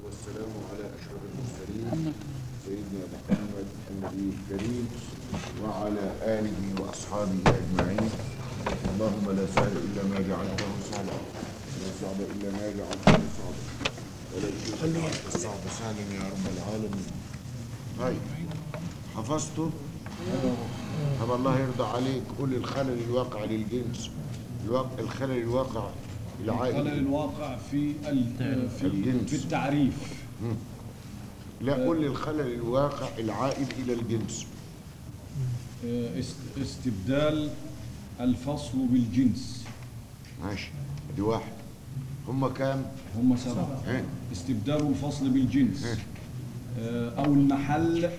والسلام على أشرف المرسلين سيدنا محمد النبي الكريم وعلى آله وأصحابه أجمعين اللهم لا سهل إلا ما جعلته سهلا ولا صعب إلا ما جعلته صعبا ولا شيء الصعب سهلا يا رب العالمين طيب حفظته طب الله يرضى عليك قول الخلل الواقع للجنس الواقع الخلل الواقع خلل العائلي الواقع في ال- في الجنس. في التعريف لا قول الخلل الواقع العائد إلى الجنس آه، است- استبدال الفصل بالجنس ماشي دي واحد هم كام؟ هم سبعة ها استبدال الفصل بالجنس ها آه، أو المحل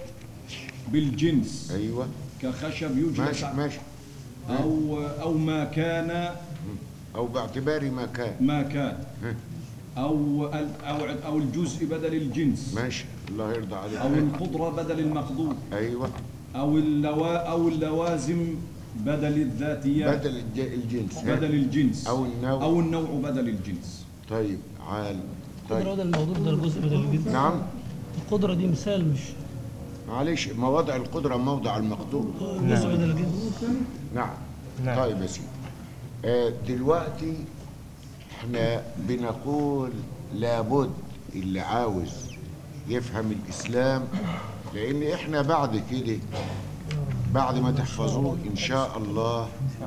بالجنس ايوه كخشب يوجد ماشي ماشي أو أو ما كان او باعتبار ما كان ما كان ها أو ال- أو أو الجزء بدل الجنس ماشي الله يرضى أو عليك القدرة بدل المقدور ايوه أو اللوا أو اللوازم بدل الذاتيات بدل الج- الجنس ها؟ بدل الجنس او النوع أو النوع بدل الجنس طيب عال القدرة طيب ده الموضوع ده الجزء بدل الجنس نعم القدرة دي مثال مش معلش مواضع القدرة موضع المقدور جزء بدل الجنس نعم طيب يا سيدي آه دلوقتي احنا بنقول لابد اللي عاوز يفهم الاسلام لان احنا بعد كده بعد ما تحفظوه ان شاء الله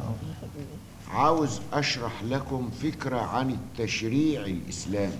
عاوز اشرح لكم فكرة عن التشريع الاسلامي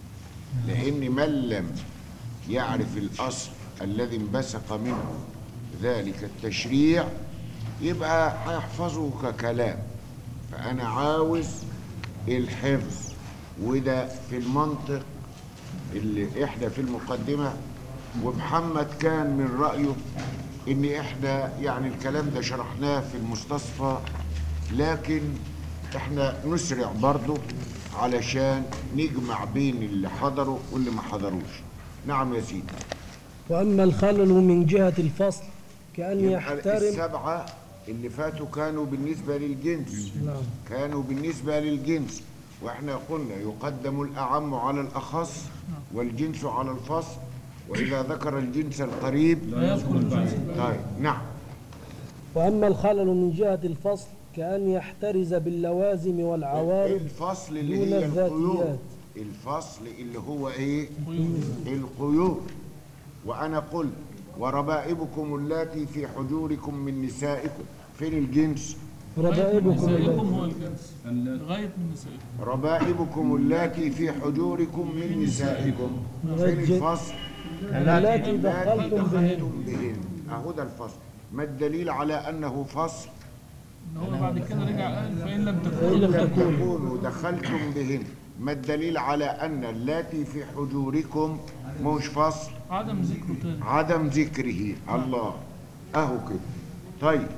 لان من لم يعرف الاصل الذي انبثق منه ذلك التشريع يبقى هيحفظه ككلام فأنا عاوز الحفظ وده في المنطق اللي احنا في المقدمة ومحمد كان من رأيه ان احنا يعني الكلام ده شرحناه في المستصفى لكن احنا نسرع برضه علشان نجمع بين اللي حضروا واللي ما حضروش نعم يا سيدي وأما الخلل من جهة الفصل كأن يبقى يحترم السبعة اللي فاتوا كانوا بالنسبة للجنس نعم كانوا بالنسبة للجنس واحنا قلنا يقدم الأعم على الأخص والجنس على الفصل وإذا ذكر الجنس القريب لا يذكر البعيد طيب نعم وأما الخلل من جهة الفصل كأن يحترز باللوازم والعوارض الفصل اللي دون هي الذاتيات. القيود الفصل اللي هو ايه القيود وانا قلت وربائبكم اللاتي في حجوركم من نسائكم فين الجنس ربائبكم التي نسائكم هو الجنس ال- لغاية من نسائكم ربائبكم اللاتي في حجوركم من نسائكم فين الفصل التي دخلتم بهن دخلتم بهن اهو ده الفصل ما الدليل على انه فصل إن هو بعد كده رجع قال فإن لم فإن تكونوا لم لم تكونوا تكونوا دخلتم بهن ما الدليل على ان اللاتي في حجوركم مش فصل عدم ذكره تاني عدم ذكره الله اهو كده طيب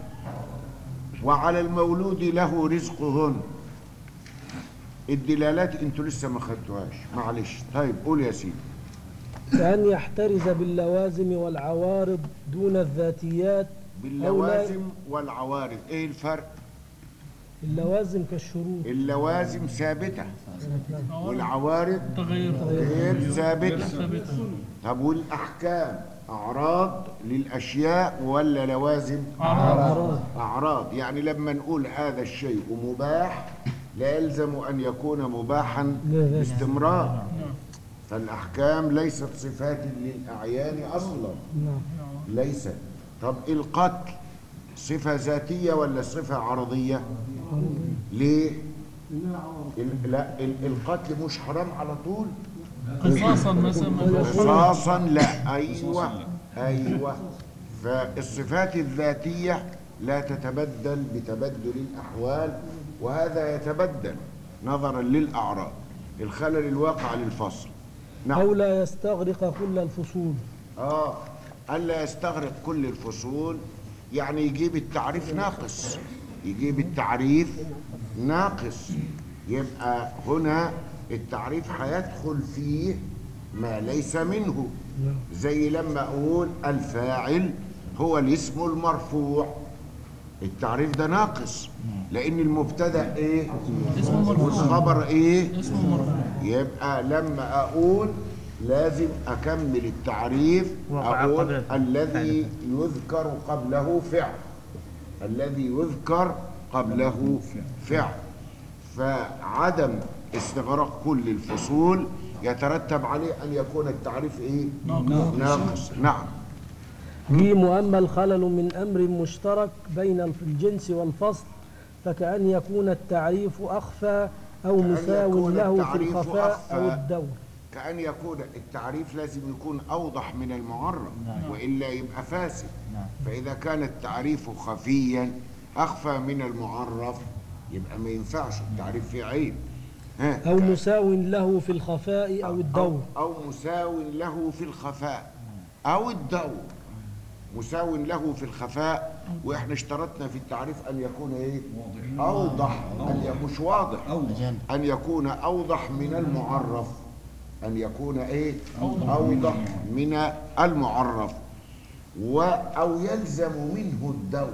وعلى المولود له رزقهن الدلالات انتوا لسه ما خدتوهاش معلش طيب قول يا سيدي كأن يحترز باللوازم والعوارض دون الذاتيات أو لا- باللوازم والعوارض ايه الفرق اللوازم كالشروط اللوازم ثابته والعوارض تغير غير ثابته ثابتة طب والاحكام اعراض للاشياء ولا لوازم أعراض أعراض يعني لما نقول هذا الشيء مباح لا يلزم أن يكون مباحا لا. باستمرار فالأحكام ليست صفات للأعيان أصلا نعم ليست طب القتل صفة ذاتية ولا صفة عرضية ليه ال- لا ال- القتل مش حرام على طول قصاصا مثلا ما فيش. قصاصا لا ايوه ايوه فالصفات الذاتيه لا تتبدل بتبدل الاحوال وهذا يتبدل نظرا للاعراض الخلل الواقع للفصل أو نعم لا يستغرق كل الفصول اه الا يستغرق كل الفصول يعني يجيب التعريف ناقص يجيب التعريف ناقص يبقى هنا التعريف هيدخل فيه ما ليس منه زي لما اقول الفاعل هو الاسم المرفوع التعريف ده ناقص لان المبتدا ايه اسمه مرفوع والخبر ايه اسمه مرفوع يبقى لما اقول لازم أكمل التعريف وقع أقول قبل الفعل. الذي يذكر قبله فعل الذي يذكر قبله فعل فعدم استغراق كل الفصول يترتب عليه أن يكون التعريف إيه؟ ناقص نعم جيم وأما الخلل من أمر مشترك بين الجنس والفصل فكأن يكون التعريف أخفى أو كأن مساو يكون له في التعريف الخفاء أو أخفى. الدور كأن يكون التعريف لازم يكون أوضح من المعرف وإلا يبقى فاسد فإذا كان التعريف خفيا أخفى من المعرف يبقى ما ينفعش التعريف فيه عيب ها أو مساو له في الخفاء أو الدور أو, أو مساو له في الخفاء أو الدور مساو له في الخفاء واحنا اشترطنا في التعريف ان يكون ايه اوضح ان ي- مش واضح ان يكون اوضح من المعرف ان يكون ايه اوضح من المعرف و او يلزم منه الدور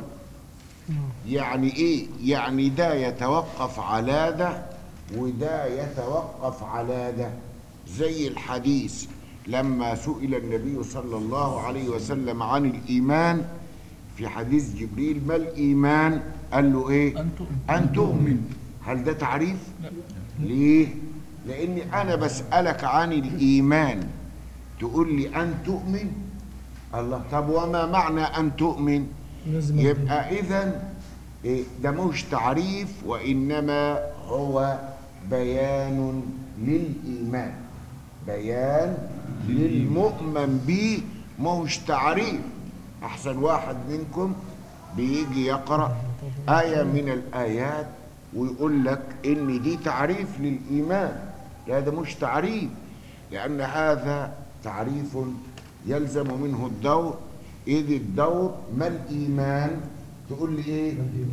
يعني ايه يعني ده يتوقف على ده وده يتوقف على ده زي الحديث لما سئل النبي صلى الله عليه وسلم عن الايمان في حديث جبريل ما الايمان قال له ايه أن تؤمن. ان تؤمن هل ده تعريف ليه لاني انا بسالك عن الايمان تقول لي ان تؤمن الله طب وما معنى ان تؤمن لازم يبقى اذا إيه، ده مش تعريف وانما هو بيان للايمان بيان للمؤمن به مش تعريف احسن واحد منكم بيجي يقرا ايه من الايات ويقول لك ان دي تعريف للايمان لا ده مش تعريف لان هذا تعريف يلزم منه الدور اذ الدور ما الايمان تقول لي ايه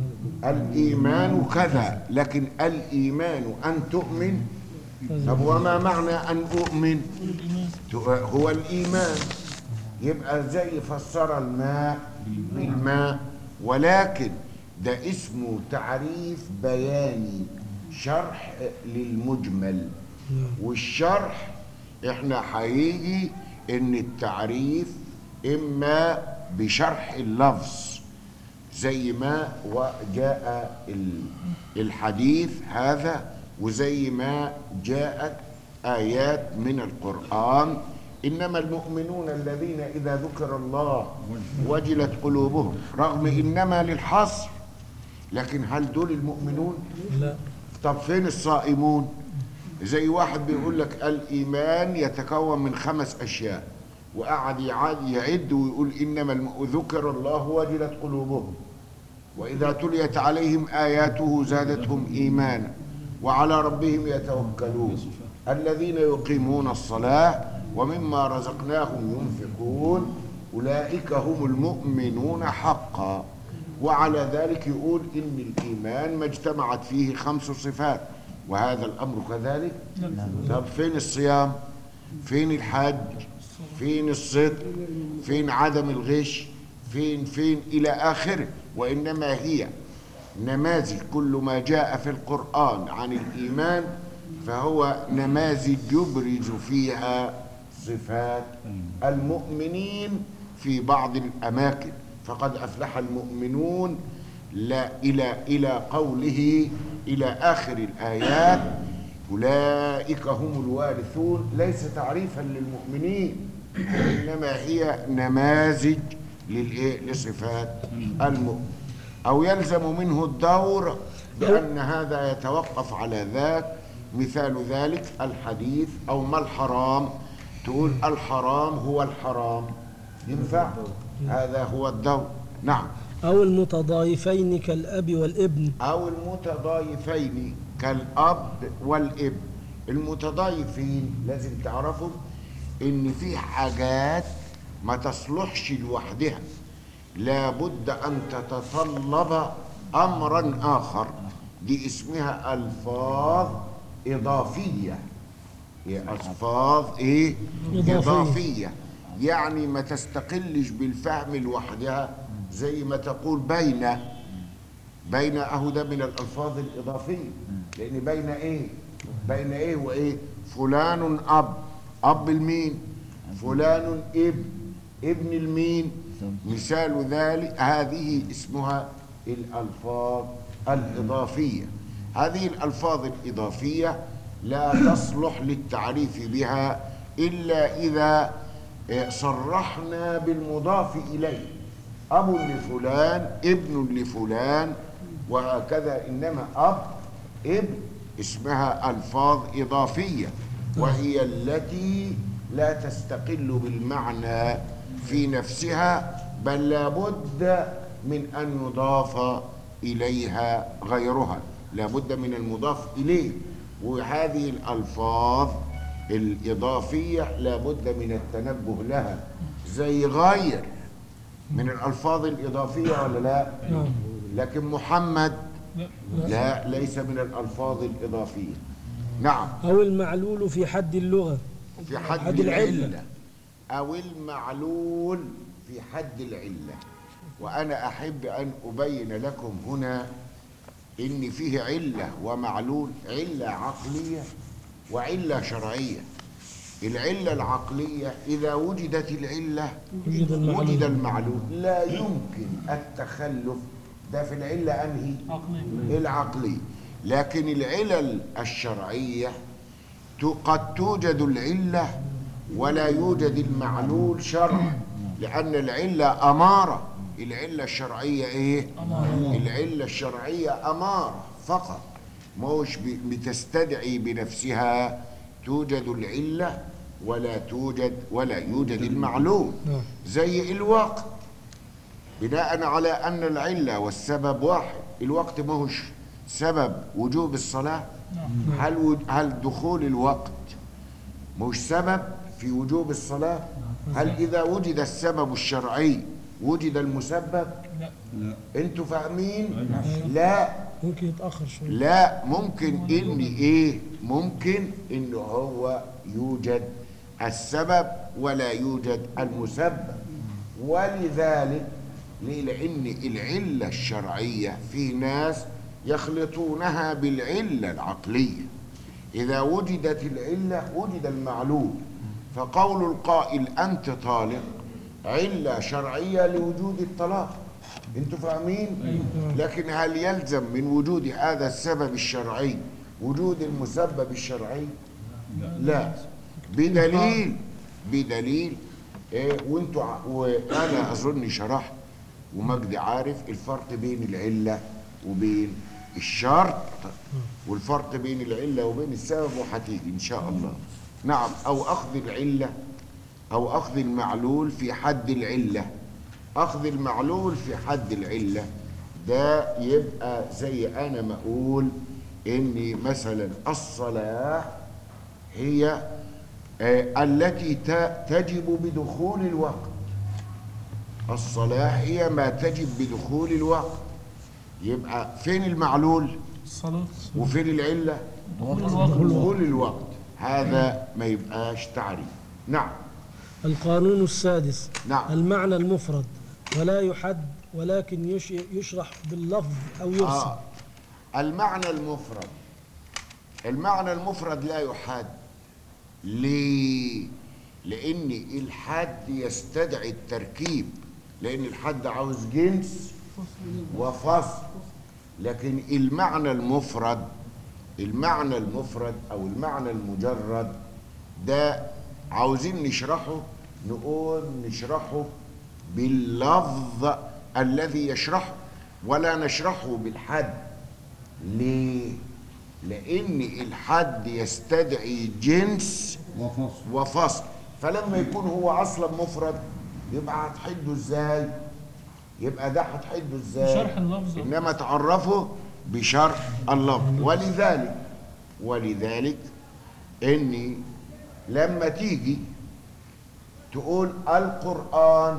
الايمان كذا لكن الايمان ان تؤمن طب وما معنى ان اؤمن هو الايمان يبقى زي فسر الماء بالماء ولكن ده اسمه تعريف بياني شرح للمجمل والشرح احنا هيجي ان التعريف اما بشرح اللفظ زي ما وجاء ال- الحديث هذا وزي ما جاءت آيات من القرآن إنما المؤمنون الذين إذا ذكر الله وجلت قلوبهم رغم إنما للحصر لكن هل دول المؤمنون؟ لا طب فين الصائمون؟ زي واحد بيقول لك الإيمان يتكون من خمس أشياء وقعد يعاد يعد ويقول إنما الم- ذكر الله وجلت قلوبهم وإذا تليت عليهم آياته زادتهم إيمانا وعلى ربهم يتوكلون الذين يقيمون الصلاة ومما رزقناهم ينفقون أولئك هم المؤمنون حقا وعلى ذلك يقول إن الإيمان ما اجتمعت فيه خمس صفات وهذا الأمر كذلك طب فين الصيام فين الحج فين الصدق فين عدم الغش فين فين إلى آخره وإنما هي نماذج كل ما جاء في القرآن عن الإيمان فهو نماذج يبرز فيها صفات المؤمنين في بعض الأماكن فقد أفلح المؤمنون لا إلى إلى قوله إلى آخر الآيات أولئك هم الوارثون ليس تعريفا للمؤمنين وإنما هي نماذج للإيه؟ لصفات المؤمن أو يلزم منه الدور بأن هذا يتوقف على ذاك مثال ذلك الحديث أو ما الحرام تقول الحرام هو الحرام ينفع هذا هو الدور نعم أو المتضايفين كالأب والابن أو المتضايفين كالأب والابن المتضايفين لازم تعرفوا إن في حاجات ما تصلحش لوحدها لابد أن تتطلب أمرا آخر دي اسمها ألفاظ إضافية هي ألفاظ إيه؟ إضافية. إضافية يعني ما تستقلش بالفهم لوحدها زي ما تقول بين بين اهو ده من الالفاظ الاضافيه لان بين ايه بين ايه وايه فلان اب اب المين فلان ابن ابن المين مثال ذلك هذه اسمها الالفاظ الاضافيه هذه الالفاظ الاضافيه لا تصلح للتعريف بها الا اذا آه، صرحنا بالمضاف اليه اب لفلان ابن لفلان وهكذا انما اب ابن اسمها الفاظ اضافيه وهي التي لا تستقل بالمعنى في نفسها بل لابد من ان يضاف اليها غيرها لابد من المضاف اليه وهذه الالفاظ الاضافيه لابد من التنبه لها زي غير من الالفاظ الاضافيه ولا لا نعم لكن محمد لا لا ليس من الالفاظ الاضافيه نعم أو المعلول في حد اللغة في حد, حد العلة. العلة أو المعلول في حد العلة وأنا أحب أن أبين لكم هنا إن فيه علة ومعلول علة عقلية وعلة شرعية العلة العقلية إذا وجدت العلة وجد المعلول. وجد المعلول لا يمكن التخلف ده في العلة أنهي عقلي العقلي لكن العلل الشرعية تو- قد توجد العلة ولا يوجد المعلول شرعا لأن العلة أمارة العلة الشرعية إيه؟ أمارة. العلة الشرعية أمارة فقط مش ب- بتستدعي بنفسها توجد العلة ولا توجد ولا يوجد المعلوم نعم. زي الوقت بناء على أن العلة والسبب واحد الوقت ما هوش سبب وجوب الصلاة هل وج- هل دخول الوقت مش سبب في وجوب الصلاة هل إذا وجد السبب الشرعي وجد المسبب لا لا انتوا فاهمين لا ممكن يتأخر شوية لا ممكن ان ايه ممكن ان هو يوجد السبب ولا يوجد المسبب ولذلك ليه؟ لان العله الشرعيه في ناس يخلطونها بالعله العقليه اذا وجدت العله وجد المعلول فقول القائل انت طالق عله شرعيه لوجود الطلاق انتوا فاهمين لكن هل يلزم من وجود هذا السبب الشرعي وجود المسبب الشرعي لا بدليل بدليل إيه وانتوا ع- وانا اظن شرحت ومجدي عارف الفرق بين العله وبين الشرط والفرق بين العله وبين السبب وهتيجي ان شاء الله نعم او اخذ العله او اخذ المعلول في حد العله اخذ المعلول في حد العله ده يبقى زي انا ما اقول ان مثلا الصلاه هي آه، التي ت- تجب بدخول الوقت الصلاه هي ما تجب بدخول الوقت يبقى فين المعلول الصلاة وفين العله دخول الوقت دخول الوقت هذا ما يبقاش تعريف نعم القانون السادس نعم. المعنى المفرد ولا يحد ولكن يش- يشرح باللفظ أو يرسم آه. المعنى المفرد المعنى المفرد لا يحد ليه؟ لأن الحد يستدعي التركيب لأن الحد عاوز جنس وفصل لكن المعنى المفرد المعنى المفرد أو المعنى المجرد ده عاوزين نشرحه نقول نشرحه باللفظ الذي يشرحه ولا نشرحه بالحد ليه؟ لأن الحد يستدعي جنس وفصل وفصل فلما يكون هو أصلا مفرد يبقى هتحده ازاي؟ يبقى ده هتحده ازاي؟ بشرح اللفظ. إنما تعرفه بشرح اللفظ ولذلك ولذلك إني لما تيجي تقول القرآن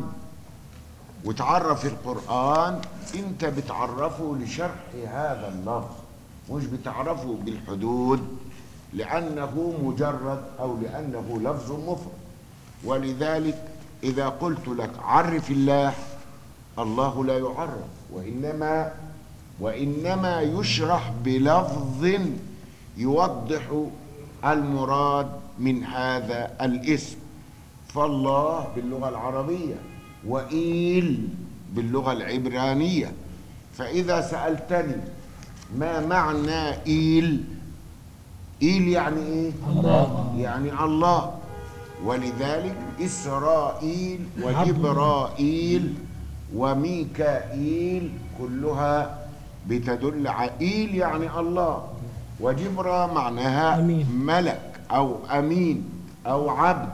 وتعرف القرآن انت بتعرفه لشرح هذا اللفظ مش بتعرفه بالحدود لأنه مجرد أو لأنه لفظ مفرد ولذلك إذا قلت لك عرف الله الله لا يعرف وإنما وإنما يشرح بلفظ يوضح المراد من هذا الاسم فالله باللغة العربية وإيل باللغة العبرانية فإذا سألتني ما معنى إيل إيل يعني إيه؟ الله يعني الله ولذلك إسرائيل وجبرائيل وميكائيل كلها بتدل على إيل يعني الله وجبرا معناها أمين. ملك أو أمين أو عبد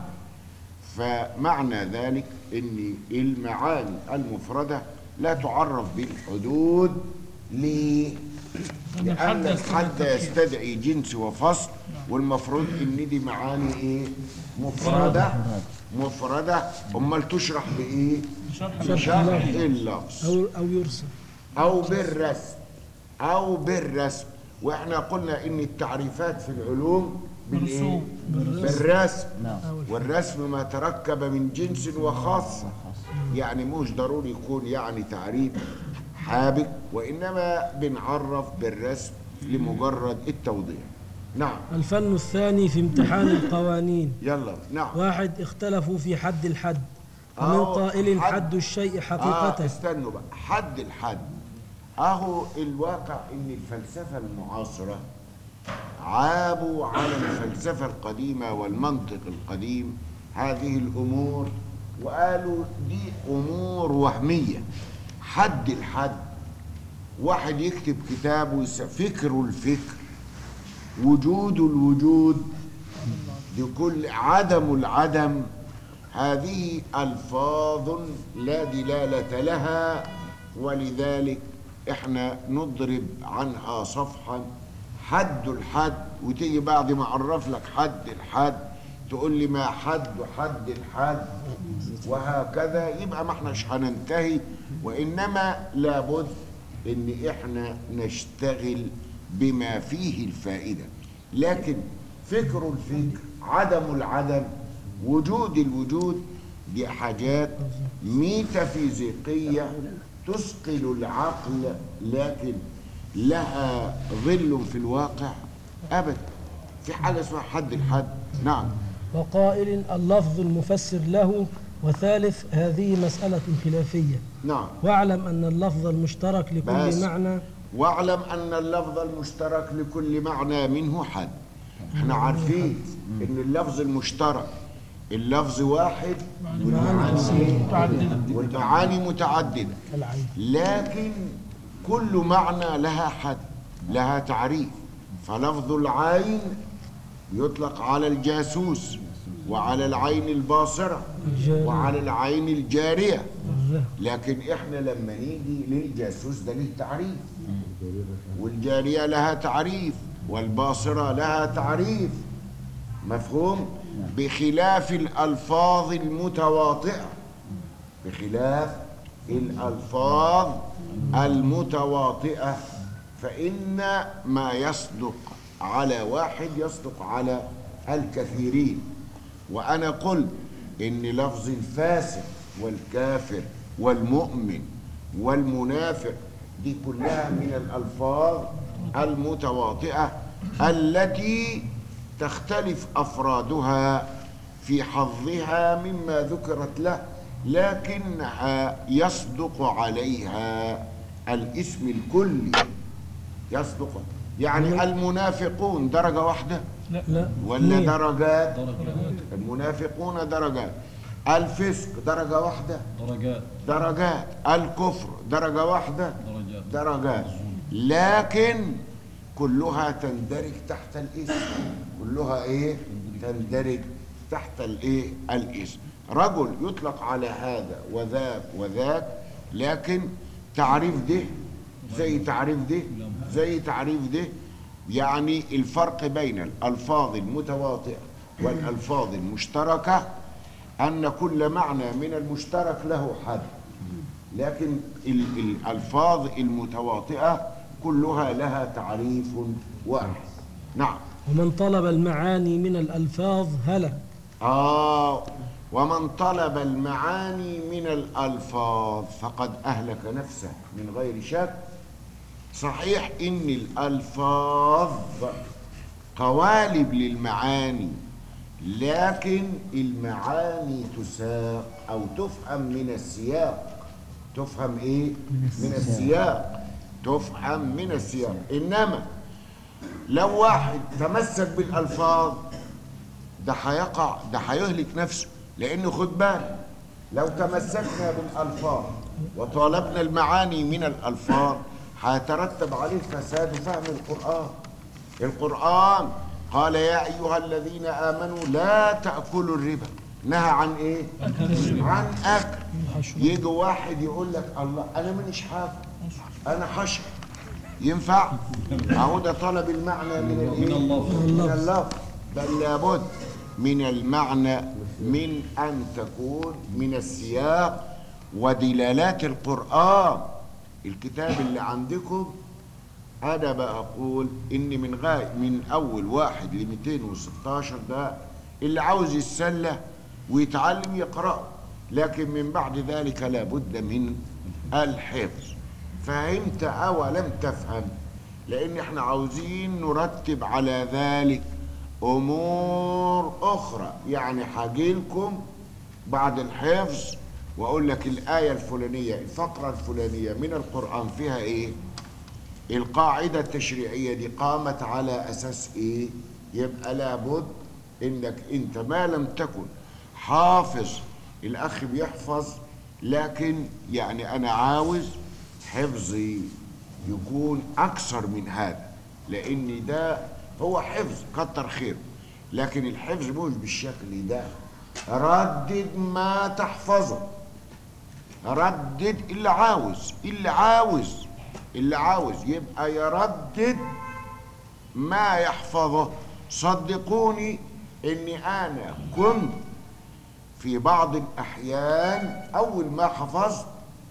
فمعنى ذلك ان المعاني المفرده لا تعرف بالحدود ليه؟ لأن الحد لان يستدعي الحد التفكير. يستدعي جنس وفصل والمفروض ان دي معاني ايه؟ مفرده مفرده امال تشرح بايه؟ شرح بشرح اللفظ أو أو يرسل او بالرسم او بالرسم واحنا قلنا ان التعريفات في العلوم بالايه مرسوم. بالرسم والرسم ما تركب من جنس وخاصه يعني مش ضروري يكون يعني تعريف حابك وانما بنعرف بالرسم لمجرد التوضيح نعم الفن الثاني في امتحان القوانين يلا نعم واحد اختلفوا في حد الحد ومن أهو قائل حد- حد الشيء آه حقيقة استنوا بقى حد الحد اهو الواقع ان الفلسفه المعاصره عابوا على الفلسفه القديمه والمنطق القديم هذه الامور وقالوا دي امور وهميه حد الحد واحد يكتب كتاب ويس- فكر الفكر وجود الوجود لكل عدم العدم هذه الفاظ لا دلاله لها ولذلك احنا نضرب عنها صفحا حد الحد وتيجي بعد ما اعرف لك حد الحد تقول لي ما حد حد الحد وهكذا يبقى ما احناش هننتهي وانما لابد ان احنا نشتغل بما فيه الفائده لكن فكر الفكر عدم العدم وجود الوجود دي حاجات ميتافيزيقيه تثقل العقل لكن لها ظل في الواقع ابدا في حاجه اسمها حد الحد نعم وقائل اللفظ المفسر له وثالث هذه مسألة خلافية نعم واعلم أن اللفظ المشترك بس. لكل معنى واعلم ان اللفظ المشترك لكل معنى منه حد احنا عارفين ان اللفظ المشترك اللفظ واحد والمعاني متعددة والمعاني متعدده العين لكن كل معنى لها حد لها تعريف فلفظ العين يطلق على الجاسوس وعلى العين الباصره الجارية. وعلى العين الجاريه الره. لكن احنا لما نيجي للجاسوس ده ليه تعريف والجارية لها تعريف والباصرة لها تعريف مفهوم بخلاف الألفاظ المتواطئة بخلاف الألفاظ المتواطئة فإن ما يصدق على واحد يصدق على الكثيرين وأنا قلت إن لفظ الفاسق والكافر والمؤمن والمنافق دي كلها من الألفاظ المتواطئة التي تختلف أفرادها في حظها مما ذكرت له لكنها يصدق عليها الاسم الكلي يصدق يعني المنافقون درجة واحدة لا ولا اثنين. درجات المنافقون درجات الفسق درجة واحدة درجات درجات الكفر درجة واحدة درجات درجات لكن كلها تندرج تحت الاسم كلها ايه تندرج تحت الايه الاسم رجل يطلق على هذا وذاك وذاك لكن تعريف ده زي تعريف ده زي تعريف ده يعني الفرق بين الالفاظ المتواطئه والالفاظ المشتركه ان كل معنى من المشترك له حد لكن ال- الألفاظ المتواطئة كلها لها تعريف واحد نعم ومن طلب المعاني من الألفاظ هلك آه ومن طلب المعاني من الألفاظ فقد أهلك نفسه من غير شك صحيح إن الألفاظ قوالب للمعاني لكن المعاني تساق أو تفهم من السياق تفهم إيه؟ من السياق تفهم من السياق إنما لو واحد تمسك بالألفاظ ده هيقع ده هيهلك نفسه لأنه خد بالك لو تمسكنا بالألفاظ وطالبنا المعاني من الألفاظ هيترتب عليه فساد فهم القرآن القرآن قال يا أيها الذين آمنوا لا تأكلوا الربا نهى عن إيه؟ عن أكل يجي واحد يقول لك الله أنا مانيش حافظ أنا حشر ينفع؟ أهو ده طلب المعنى من الإيه؟ من اللفظ. من اللفظ بل لابد من المعنى من أن تكون من السياق ودلالات القرآن الكتاب اللي عندكم أنا بقول إن من غاية من أول واحد ل 216 ده اللي عاوز يتسلى ويتعلم يقرأ لكن من بعد ذلك لابد من الحفظ فهمت أو لم تفهم لأن احنا عاوزين نرتب على ذلك أمور أخرى يعني هجيلكم بعد الحفظ وأقول لك الآية الفلانية الفقرة الفلانية من القرآن فيها إيه القاعدة التشريعية دي قامت على أساس إيه يبقى لابد إنك أنت ما لم تكن حافظ الأخ بيحفظ لكن يعني أنا عاوز حفظي يكون أكثر من هذا لأن ده هو حفظ كتر خير لكن الحفظ مش بالشكل ده ردد ما تحفظه ردد اللي عاوز اللي عاوز اللي عاوز يبقى يردد ما يحفظه صدقوني اني انا كنت في بعض الاحيان اول ما حفظت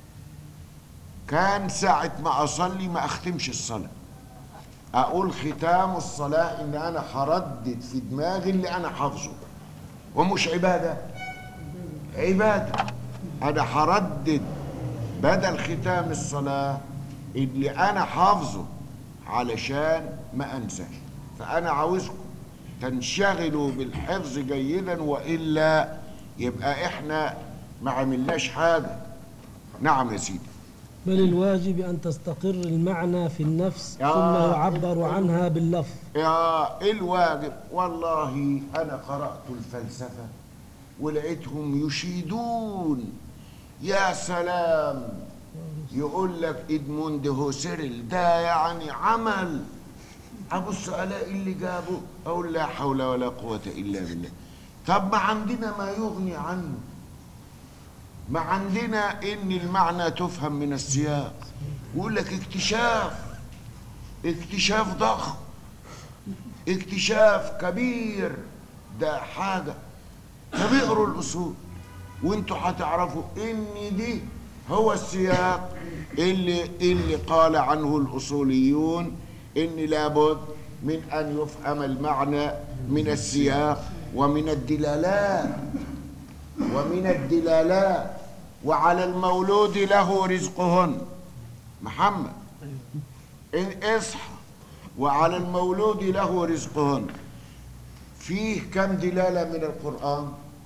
كان ساعة ما اصلي ما اختمش الصلاة اقول ختام الصلاة ان انا هردد في دماغي اللي انا حافظه ومش عبادة عبادة انا هردد بدل ختام الصلاة اللي انا حافظه علشان ما انساش فانا عاوزكم تنشغلوا بالحفظ جيدا والا يبقى احنا ما عملناش حاجه نعم يا سيدي بل الواجب أن تستقر المعنى في النفس يا ثم يعبر عنها باللفظ يا الواجب والله انا قرات الفلسفه ولقيتهم يشيدون يا سلام يقول لك ادموند هوسيرل ده يعني عمل ابص الاقي اللي جابه اقول لا حول ولا قوه الا بالله طب ما عندنا ما يغني عنه ما عندنا ان المعنى تفهم من السياق يقول لك اكتشاف اكتشاف ضخم اكتشاف كبير ده حاجه طب اقروا الاصول وانتوا هتعرفوا ان دي هو السياق اللي اللي قال عنه الاصوليون ان لابد من ان يفهم المعنى من السياق ومن الدلالات ومن الدلالات وعلى المولود له رزقهن محمد إن اصحى وعلى المولود له رزقهن فيه كم دلالة من القرآن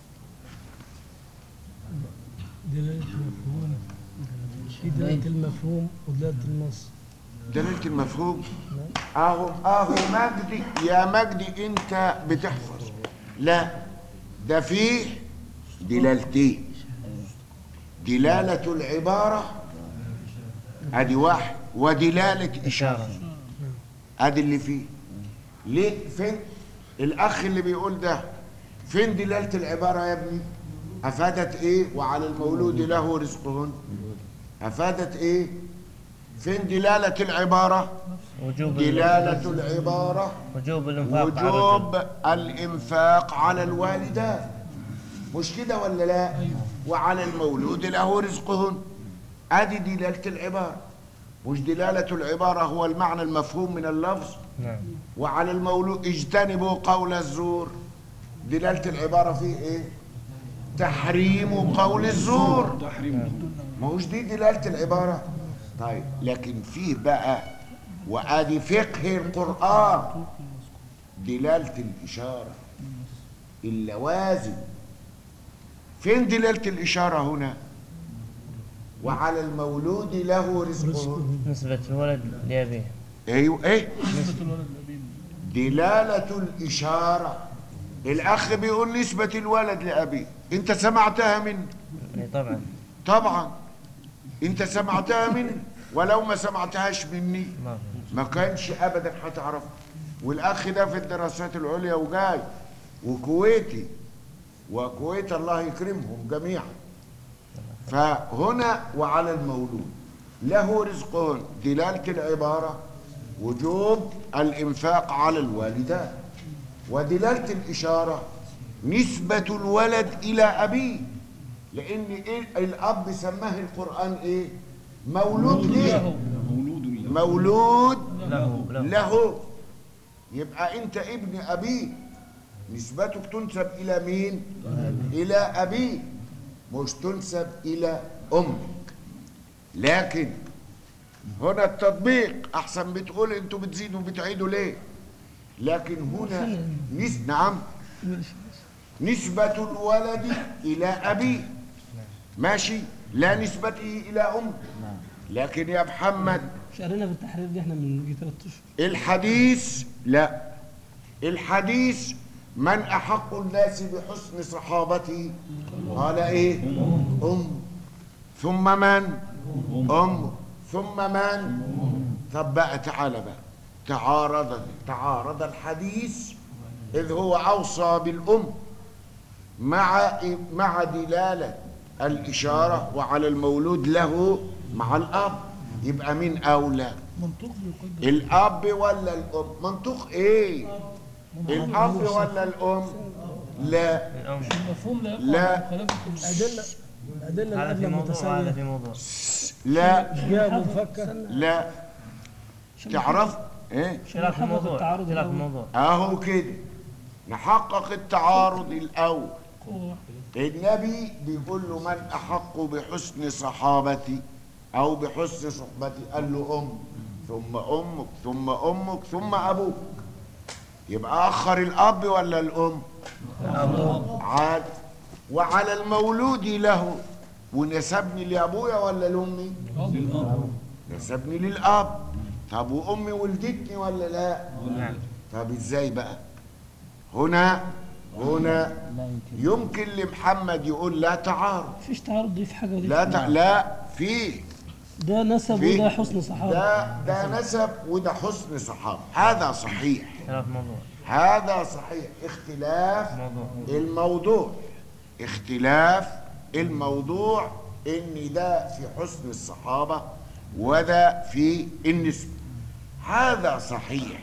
دلالة المفهوم في دلالة المفهوم ودلالة النص دلالة المفهوم اهو اهو مجدي يا مجدي انت بتحفظ لا ده فيه دلالتين دلالة العبارة ادي واحد ودلالة إشارة ادي اللي فيه ليه فين الاخ اللي بيقول ده فين دلالة العبارة يا ابني افادت ايه وعلى المولود له رزقهن افادت ايه فين دلالة العبارة وجوب دلالة العبارة وجوب الانفاق على الرجل. وجوب الإنفاق على الوالدات مش كده ولا لا وعلى المولود له رزقهن ادي دلالة العبارة مش دلالة العبارة هو المعنى المفهوم من اللفظ نعم وعلى المولود اجتنبوا قول الزور دلالة العبارة فيه ايه تحريم قول الزور تحريم ما هوش دي دلالة العبارة طيب لكن فيه بقى وادي فقه القرآن دلالة الإشارة اللوازم فين دلالة الإشارة هنا وعلى المولود له رزقه نسبة الولد لأبيه ايوه ايه نسبة الولد لأبيه دلالة الإشارة الأخ بيقول نسبة الولد لأبيه أنت سمعتها منه إيه طبعا طبعا أنت سمعتها منه ولو ما سمعتهاش مني ما في ما كانش أبدا هتعرف والأخ ده في الدراسات العليا وجاي وكويتي وكويت الله يكرمهم جميعا فهنا وعلى المولود له رزقهن دلالة العبارة وجوب الإنفاق على الوالدات ودلالة الإشارة نسبة الولد إلى أبيه لأن إيه الأب سماه القرآن إيه مولود ليه مولود له مولود له له له يبقى انت ابن ابيه نسبتك تنسب الى مين الى ابيه مش تنسب الى امك لكن هنا التطبيق احسن بتقول انتوا بتزيدوا بتعيدوا ليه لكن هنا نس... نعم نسبة الولد إلى أبيه ماشي لا نسبته إلى أمه لكن يا محمد شهرنا في التحرير دي احنا من يجي ثلاث اشهر الحديث لا الحديث من أحق الناس بحسن صحابتي قال إيه أم ثم من أم ثم من طب بقى تعالى بقى تعارض تعارض الحديث إذ هو أوصى بالأم مع مع دلالة الإشارة وعلى المولود له مع الأب يبقى مين أولى منطوق بيقدر الاب ولا الام منطوق ايه الاب ولا الام لا الأم مفهوم لا يقع لا. مخالفة أدلة أدلة هذا في الأدلة موضوع وهذا متساوية في موضوع لا جاء منفكة لا تعرف ايه خلاف الموضوع التعارض خلاف الأول. الموضوع اهو كده نحقق التعارض الاول قوة النبي بيقول له من احق بحسن صحابتي او بحسن صحبتي قال له ام ثم امك ثم امك ثم ابوك يبقى اخر الاب ولا الام عاد وعلى المولود له ونسبني لابويا ولا لامي للأب نسبني للاب طب وامي ولدتني ولا لا نعم طب ازاي بقى هنا هنا يمكن لمحمد يقول لا تعارض مفيش تعارض دي في حاجة ودي لا في تع... حاجة. لا في ده نسب في- وده حسن صحابة ده ده نسب وده حسن صحابه هذا صحيح خلاف موضوع هذا صحيح اختلاف موضوع الموضوع اختلاف الموضوع ان ده في حسن الصحابة وده في النسبة هذا صحيح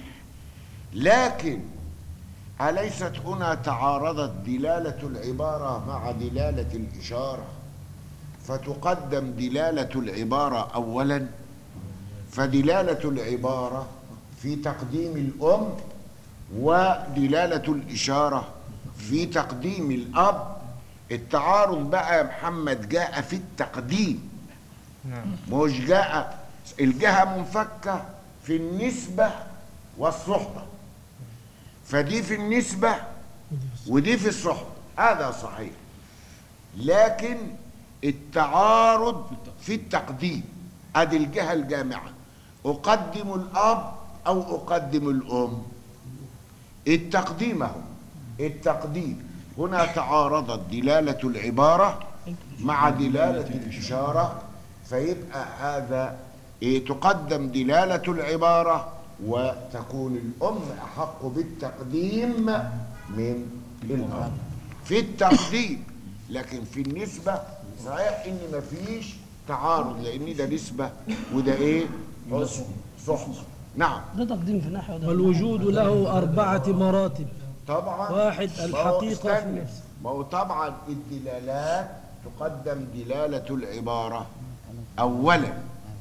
لكن أليست هنا تعارضت دلالة العبارة مع دلالة الإشارة فتقدم دلالة العبارة أولا فدلالة العبارة في تقديم الأم ودلالة الإشارة في تقديم الأب التعارض بقى يا محمد جاء في التقديم نعم مش جاء الجهة منفكة في النسبة والصحبة فدي في النسبة ودي في الصحبة هذا صحيح لكن التعارض في التقديم ادي الجهة الجامعة اقدم الاب او اقدم الام التقديم اهو التقديم هنا تعارضت دلالة العبارة مع دلالة الإشارة فيبقى هذا إيه تقدم دلالة العبارة وتكون الأم أحق بالتقديم من الأب في التقديم لكن في النسبة صحيح إن مفيش تعارض لأن ده نسبة وده إيه؟ حسن صحبة نعم ده تقديم في ناحية وده والوجود له أربعة مراتب طبعا واحد ما هو الحقيقة استنى. في نفسه ما هو طبعا الدلالات تقدم دلالة العبارة أولا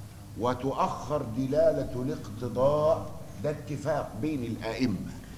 وتؤخر دلالة الاقتضاء ده اتفاق بين الأئمة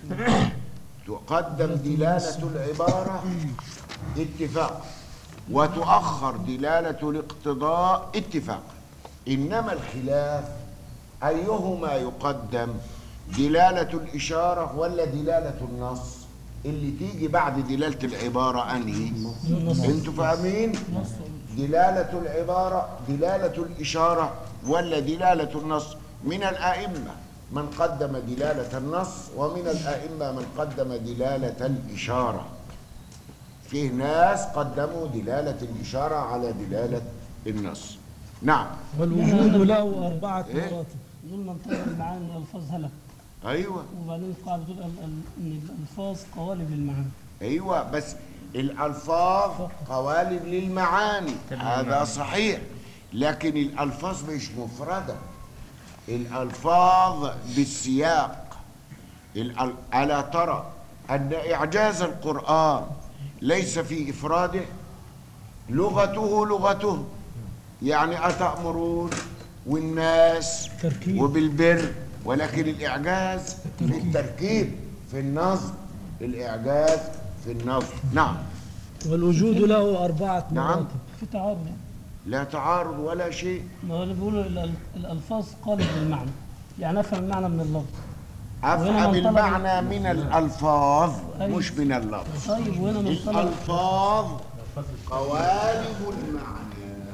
تقدم دلالة العبارة اتفاق وتؤخر دلالة الاقتضاء اتفاق إنما الخلاف أيهما يقدم دلالة الإشارة ولا دلالة النص اللي تيجي بعد دلالة العبارة أنهي انتوا فاهمين دلالة العبارة دلالة الإشارة ولا دلالة النص من الآئمة من قدم دلالة النص ومن الآئمة من قدم دلالة الإشارة فيه ناس قدموا دلالة الإشارة على دلالة النص نعم والوجود له أربعة إيه؟ مراتب قلنا انتظر المعاني من الألفاظ هلك أيوة وبعدين القاعدة بتقول ال- ال- إن الألفاظ قوالب للمعاني ايوه بس الالفاظ قوالب للمعاني هذا صحيح لكن الالفاظ مش مفرده الالفاظ بالسياق الأل- الا ترى ان اعجاز القران ليس في افراده لغته لغته يعني اتامرون والناس تركيب. وبالبر ولكن الاعجاز في التركيب في النظم الاعجاز في النظم نعم والوجود له أربعة نعم. مراتب في تعارض لا تعارض ولا شيء ما هو اللي بيقولوا ال- الألفاظ قالب للمعنى يعني أفهم المعنى من اللفظ افهم وهنا من طلب- المعنى من الالفاظ مش من اللفظ طيب وهنا من طلب الالفاظ قوالب المعنى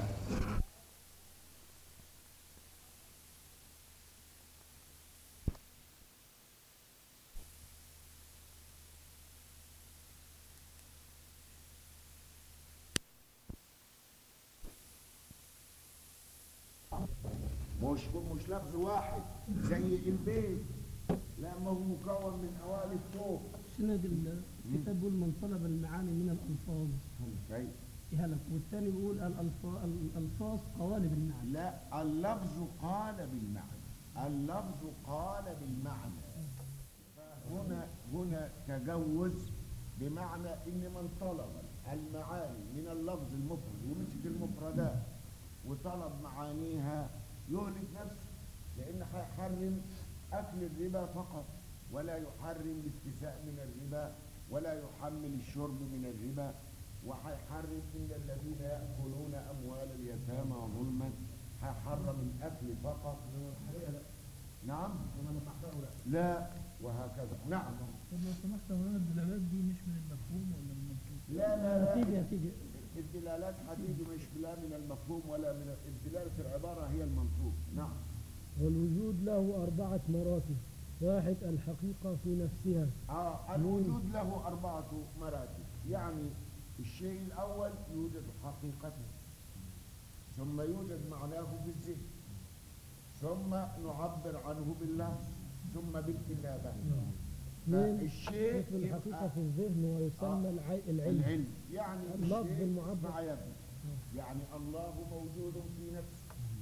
مش مش لفظ واحد زي البيت لا ما هو مكون من اوالف فوق سند الكتاب بيقول من طلب المعاني من الألفاظ طيب. يهلك والثاني بيقول الألفاظ, الألفاظ قوالب المعنى لا اللفظ قال بالمعنى اللفظ قال بالمعنى هنا هنا تجوز بمعنى ان من طلب المعاني من اللفظ المفرد ومسك المفردات وطلب معانيها يهلك نفسه لان هيحرم اكل الربا فقط ولا يحرم الاستيفاء من الربا ولا يحمل الشرب من الربا وهيحرم ان الذين ياكلون اموال اليتامى ظلما هيحرم الاكل فقط نعم لا وهكذا نعم طب لو سمحت هو الدلالات دي مش من المفهوم ولا من المنطوق؟ لا لا لا هتيجي هتيجي الدلالات هتيجي مش لا من المفهوم ولا من دلالة العبارة هي المنطوق نعم والوجود له أربعة مراتب واحد الحقيقة في نفسها آه الوجود له أربعة مراتب يعني الشيء الأول يوجد حقيقته ثم يوجد معناه في الذهن ثم نعبر عنه باللفظ ثم بالكتابة اثنين فالشيء مثل الحقيقة يبقى في الذهن ويسمى العي- العلم العلم يعني اللفظ الشيء المعبر. مع يده يعني الله موجود في نفسه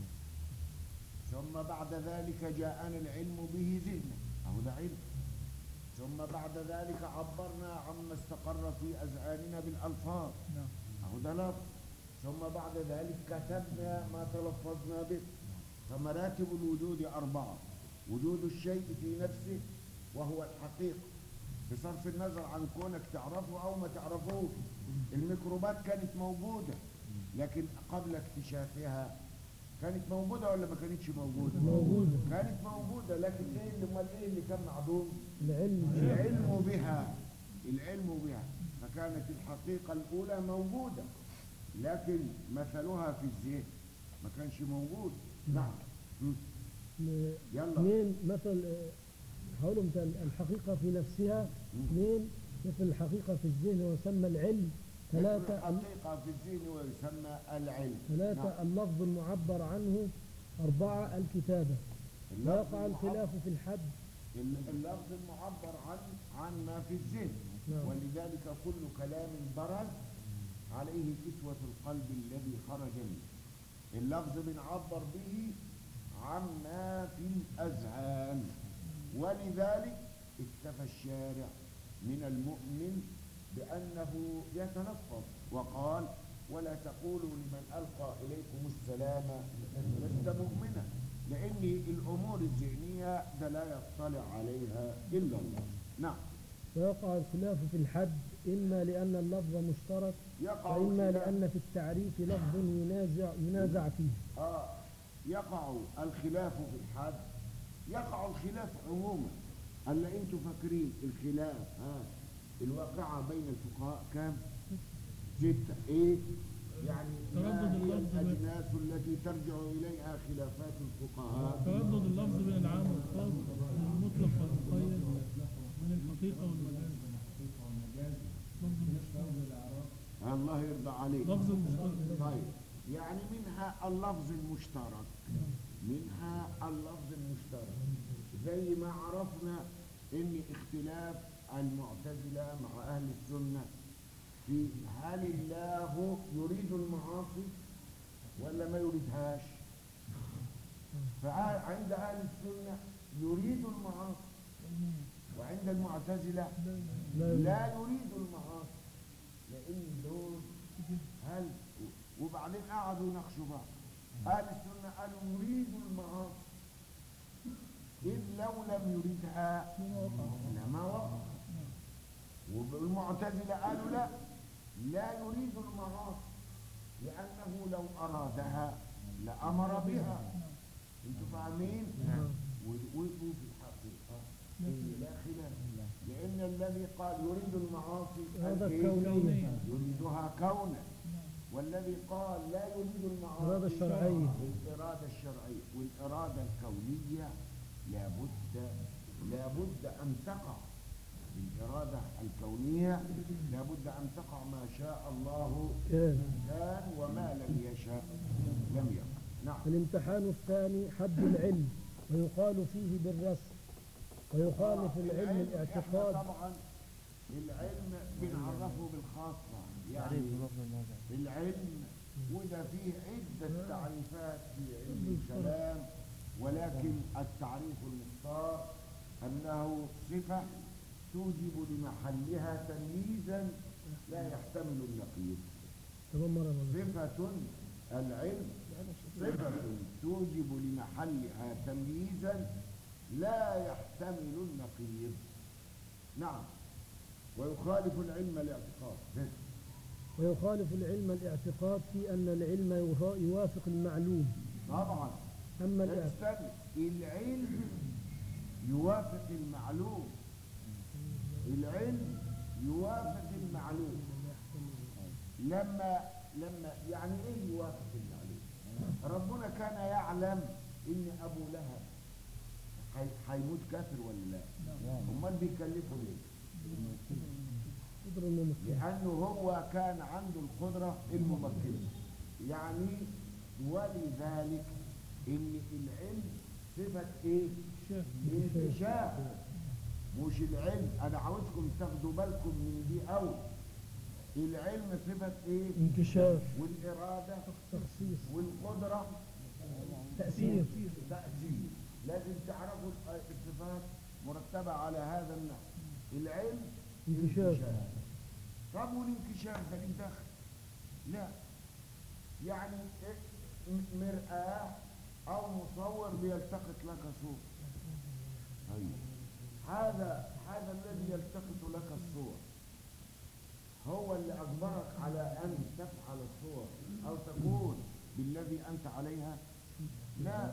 ثم بعد ذلك جاءنا العلم به ذهنا أهو ده علم ثم بعد ذلك عبرنا عما استقر في أذهاننا بالألفاظ أهو ده لفظ ثم بعد ذلك كتبنا ما تلفظنا به فمراتب الوجود أربعة وجود الشيء في نفسه وهو الحقيقة بصرف النظر عن كونك تعرفه أو ما تعرفوش الميكروبات كانت موجودة لكن قبل اكتشافها كانت موجودة ولا ما كانتش موجودة؟ موجودة. كانت موجودة لكن ايه اللي امال ايه اللي كان معدوم؟ العلم العلم بها العلم بها فكانت الحقيقة الأولى موجودة لكن مثلها في الذهن ما كانش موجود نعم م. م- يلا اثنين مثل آه، هقولهم تاني الحقيقة في نفسها اثنين مثل الحقيقة في الذهن ويسمى العلم ثلاثة ال- الحقيقة في الذهن ويسمى العلم ثلاثة نعم. اللفظ المعبر عنه أربعة الكتابة اللفظ ويقع المعبر- الخلاف في الحد ال- اللفظ المعبر عن عن ما في الذهن نعم. ولذلك كل كلام برز عليه كسوة القلب الذي خرج منه اللفظ بنعبر به عما في الأذهان ولذلك اكتفى الشارع من المؤمن بأنه يتلفظ وقال ولا تقولوا لمن ألقى إليكم السلام لست مؤمنا لأن الأمور الذهنية ده لا يطلع عليها إلا الله نعم ويقع الخلاف في الحد إما لأن اللفظ مشترك يقع وإما الخلاف- لأن في التعريف لفظ ينازع ينازع فيه آه يقع الخلاف في الحد يقع الخلاف عموما هلا انتوا فاكرين الخلاف ها الواقعة بين الفقهاء كام؟ ستة ايه؟ يعني ما تردد هي اللفظ بين- الأجناس التي ترجع إليها خلافات الفقهاء؟ تردد اللفظ بين العام والخاص من المطلق والمقيد من الحقيقة والمجاز لفظ المشترك الله يرضى عليك لفظ المشترك طيب يعني منها اللفظ المشترك منها اللفظ المشترك زي ما عرفنا ان اختلاف المعتزلة مع اهل السنة في هل الله يريد المعاصي ولا ما يريدهاش فعند اهل السنة يريد المعاصي وعند المعتزلة لا يريد المعاصي لان دول هل وبعدين قعدوا يناقشوا بعض اهل السنه قالوا يريد المعاصي اذ لو لم يريدها لما وقع والمعتزله قالوا لا لا يريد المعاصي لانه لو ارادها لامر بها انتوا فاهمين و- وفي الحقيقه إن لا خلاف لان الذي قال يريد المعاصي قال هذا إيه؟ كونية يريدها كونا والذي قال لا يريد المعاصي الإرادة الشرعية. الإرادة الشرعية والإرادة الكونية لابد لابد أن تقع الإرادة الكونية لابد أن تقع ما شاء الله كان كان وما لم يشاء لم يقع نعم الامتحان الثاني حد العلم ويقال فيه بالرسم ويخالف العلم الاعتقاد إحنا طبعا العلم بنعرفه بالخاصة تعريف يعني لفظ الموضع العلم وده فيه عدة تعريفات في علم الكلام ولكن التعريف المختار أنه صفة توجب لمحلها تمييزا لا يحتمل النقيض تمام مرة مرة. صفة العلم صفة توجب لمحلها تمييزا لا يحتمل النقيض نعم ويخالف العلم الاعتقاد ويخالف العلم الاعتقاد في أن العلم يوا- يوافق المعلوم طبعا أما لا الاعتقاد تستنى العلم يوافق المعلوم العلم يوافق المعلوم لما لما يعني ايه يوافق المعلوم ربنا كان يعلم ان ابو لهب هي- هيموت كافر ولا لا امال بيكلفه ليه قدر الممكن لانه هو كان عنده القدره الممكنه يعني ولذلك ان العلم صفه ايه انكشاف مش العلم انا عاوزكم تاخدوا بالكم من دي قوي العلم صفه ايه انكشاف والاراده تخصيص والقدره تأثير تأثير لازم تعرفوا الصفات مرتبة على هذا النحو العلم انكشاف طب والانكشاف ده ليه دخل؟ لا يعني إيه؟ م- مرآة أو مصور بيلتقط لك صورة أيوة. هذا هذا الذي يلتقط لك الصور هو اللي أجبرك على أن تفعل الصور أو تكون بالذي أنت عليها لا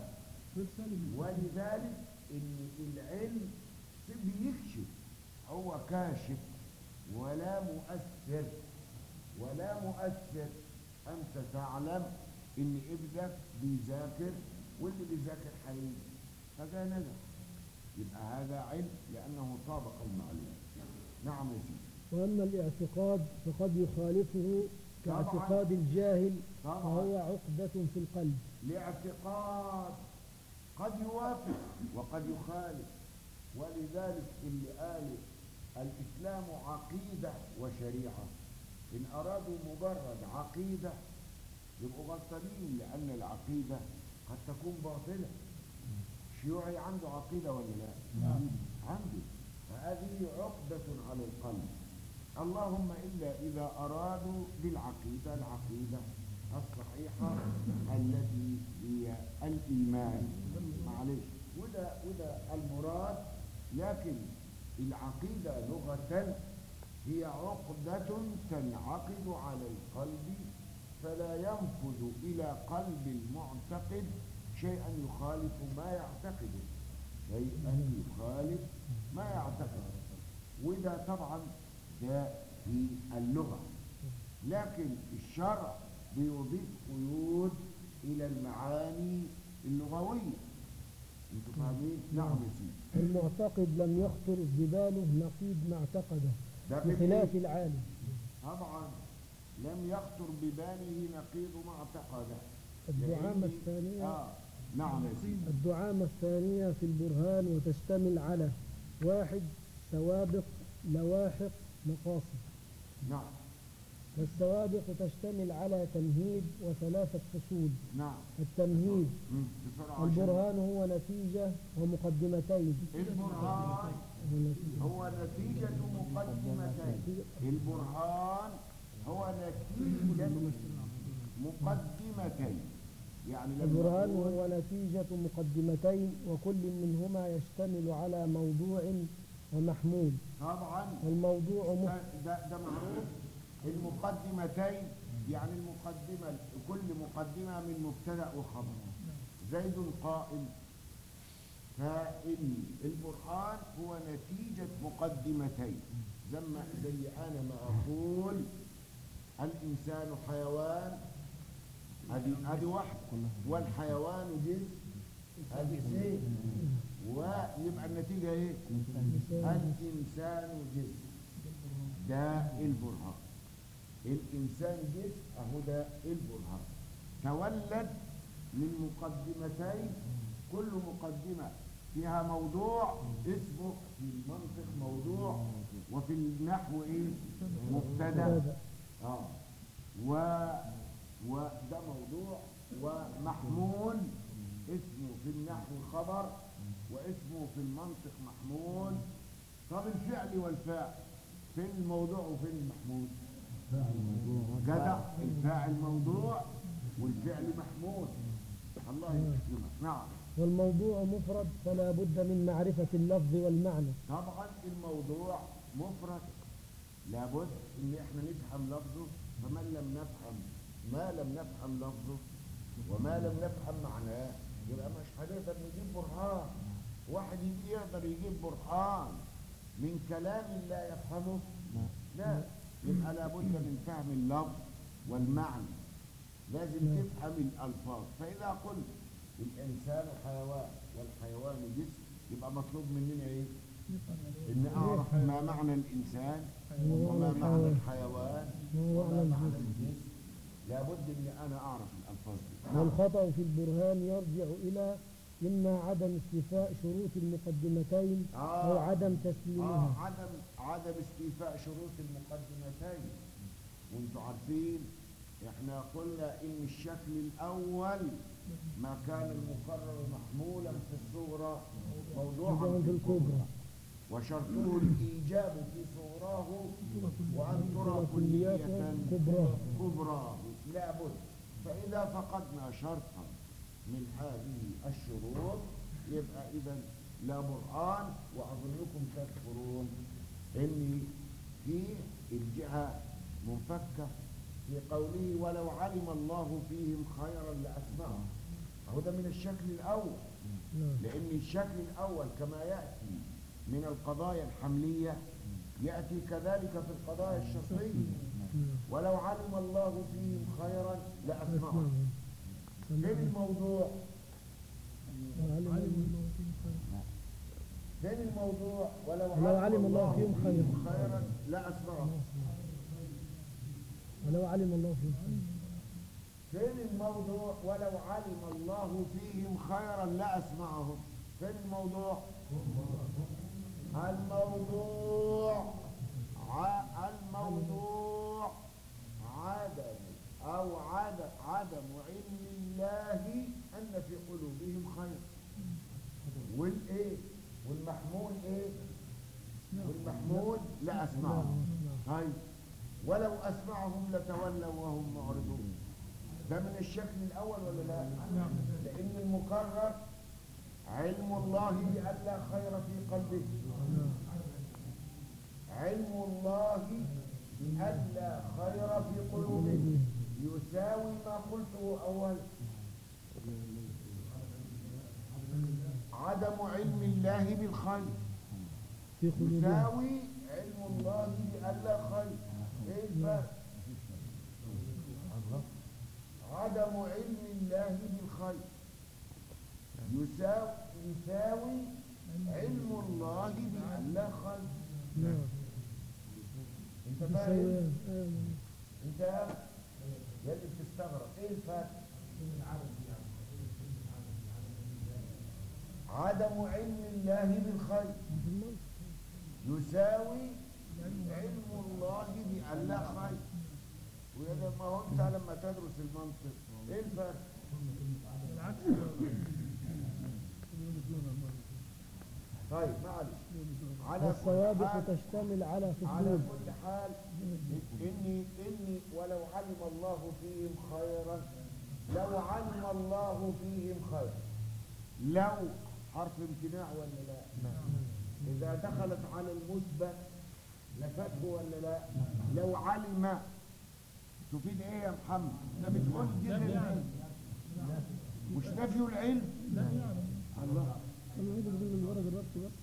ولذلك ان العلم بيكشف هو كاشف ولا مؤثر ولا مؤثر انت تعلم ان ابنك بيذاكر واللي بيذاكر حقيقي فده نجح يبقى هذا علم لانه طابق المعلومه نعم يا سيدي وأما الاعتقاد فقد يخالفه كاعتقاد الجاهل طبعا. فهو عقدة في القلب لاعتقاد قد يوافق وقد يخالف ولذلك اللي قال الإسلام عقيدة وشريعة إن أرادوا مجرد عقيدة يبقوا غلطانين لأن العقيدة قد تكون باطلة الشيوعي عنده عقيدة ولا لا؟ عنده فهذه عقدة على القلب اللهم إلا إذا أرادوا بالعقيدة العقيدة الصحيحة التي هي الإيمان معلش وده وده المراد لكن العقيدة لغة هي عقدة تنعقد على القلب فلا ينفذ إلى قلب المعتقد شيئا يخالف ما يعتقده شيئا يخالف ما يعتقد وده طبعا ده في اللغة لكن الشرع بيضيف قيود إلى المعاني اللغوية انتوا فاهمين؟ نعم يا سيدي المعتقد لم يخطر بباله نقيض ما اعتقده ده بخلاف بالإيه؟ العالم طبعا لم يخطر بباله نقيض ما اعتقده الدعامة لأن- الثانية آه نعم يا سيدي الدعامة الثانية في البرهان وتشتمل على واحد سوابق لواحق مقاصد نعم والسوابق تشتمل على تمهيد وثلاثة فصول نعم التمهيد مم. بسرعة عشان- البرهان هو نتيجة ومقدمتين البرهان هو نتيجة هو نتيجة مقدمتين البرهان هو نتيجة مقدمتين يعني لما البرهان نقول- هو نتيجة مقدمتين وكل منهما يشتمل على موضوع ومحمول طبعا والموضوع ده, مف... ده, ده معروف المقدمتين يعني المقدمة كل مقدمة من مبتدأ وخبر زيد قائم فإن البرهان هو نتيجة مقدمتين زي ما زي أنا ما أقول الإنسان حيوان هذه هذه واحدة والحيوان جنس هذه اثنين ويبقى النتيجة إيه؟ الإنسان جسم ده البرهان الإنسان جسم أهو ده البرهان تولد من مقدمتين كل مقدمة فيها موضوع اسمه في المنطق موضوع وفي النحو ايه مبتدا اه و وده موضوع ومحمول اسمه في النحو خبر واسمه في المنطق محمول طب الفعل والفاعل فين الموضوع وفين المحمول جدع الفاعل موضوع والفعل محمول الله يكرمك نعم والموضوع مفرد فلا بد من معرفة اللفظ والمعنى طبعا الموضوع مفرد لابد ان احنا نفهم لفظه فمن لم نفهم ما لم نفهم لفظه وما لم نفهم معناه يبقى مش هنقدر نجيب برهان واحد يجي يقدر يجيب برهان من كلام لا يفهمه لا يبقى لابد من فهم اللفظ والمعنى لازم تفهم الالفاظ فاذا قلت الانسان حيوان والحيوان جسم يبقى مطلوب مننا ايه ان اعرف ما معنى الانسان وما معنى الحيوان وما معنى الجسم لابد ان انا اعرف الالفاظ دي والخطأ في البرهان يرجع إلى إما عدم استيفاء شروط المقدمتين أو آه. عدم آه تسليمها عدم عدم استيفاء شروط المقدمتين وانتوا عارفين احنا قلنا ان الشكل الاول ما كان المقرر محمولا في الصورة موضوعا موضوعاً في في الكبرى الكبرى. وشرطه الايجاب في صوراه وان ترى كليات كلية كبرى كبرى لابد فإذا فقدنا شرطا من هذه الشروط يبقى إذا لا برهان وأظنكم تذكرون أن في الجهة منفكة في قوله ولو علم الله فيهم خيرا لأسمعهم هو ده من الشكل الأول نعم. لأن الشكل الأول كما يأتي من القضايا الحملية يأتي كذلك في القضايا الشرطية ولو علم الله فيهم خيرا لأسمعهم أسمعهم فين الموضوع وعلم علم الله فيهم خير فين الموضوع ولو ولو علم الله فيهم خيرا. خيرا لأسمعهم ولو علم الله فيهم خير فين الموضوع ولو علم الله فيهم خيرا لأسمعهم فين الموضوع الموضوع ع- الموضوع عدم أو عدم عدم علم الله أن في قلوبهم خير والإيه والمحمول إيه والمحمول لا أسمعهم طيب ولو أسمعهم لتولوا وهم معرضون ده من الشكل الأول ولا لا؟ نعم لأن المكرر علم الله بأن لا خير في قلبه علم الله بأن لا خير في قلوبه يساوي ما قلته أولا عدم علم الله بالخير في قلوبهم يساوي علم الله بألا خير ايه الفرق عدم علم الله بالخير يساوي يساوي علم الله بألا خير نعم انت فاهم يساوي آه، انت يا اللي بتستغرب ايه الفرق عدم علم الله بالخير يساوي علم الله بألا خير ويا ما هو انت لما تدرس المنطق ايه الفرق العكس طيب معلش على كل والسوابق حال تشتمل على على فصول كل حال إني إني ولو علم الله فيهم خيرا لو علم الله فيهم خيرا لو حرف امتناع ولا لا إذا دخلت على المثبت لفته ولا لا لو علم تفيد إيه يا محمد ده بتقول جزء العلم مش نفي العلم لا يعلم الله أنا عايز أقول من ورد الربط بقى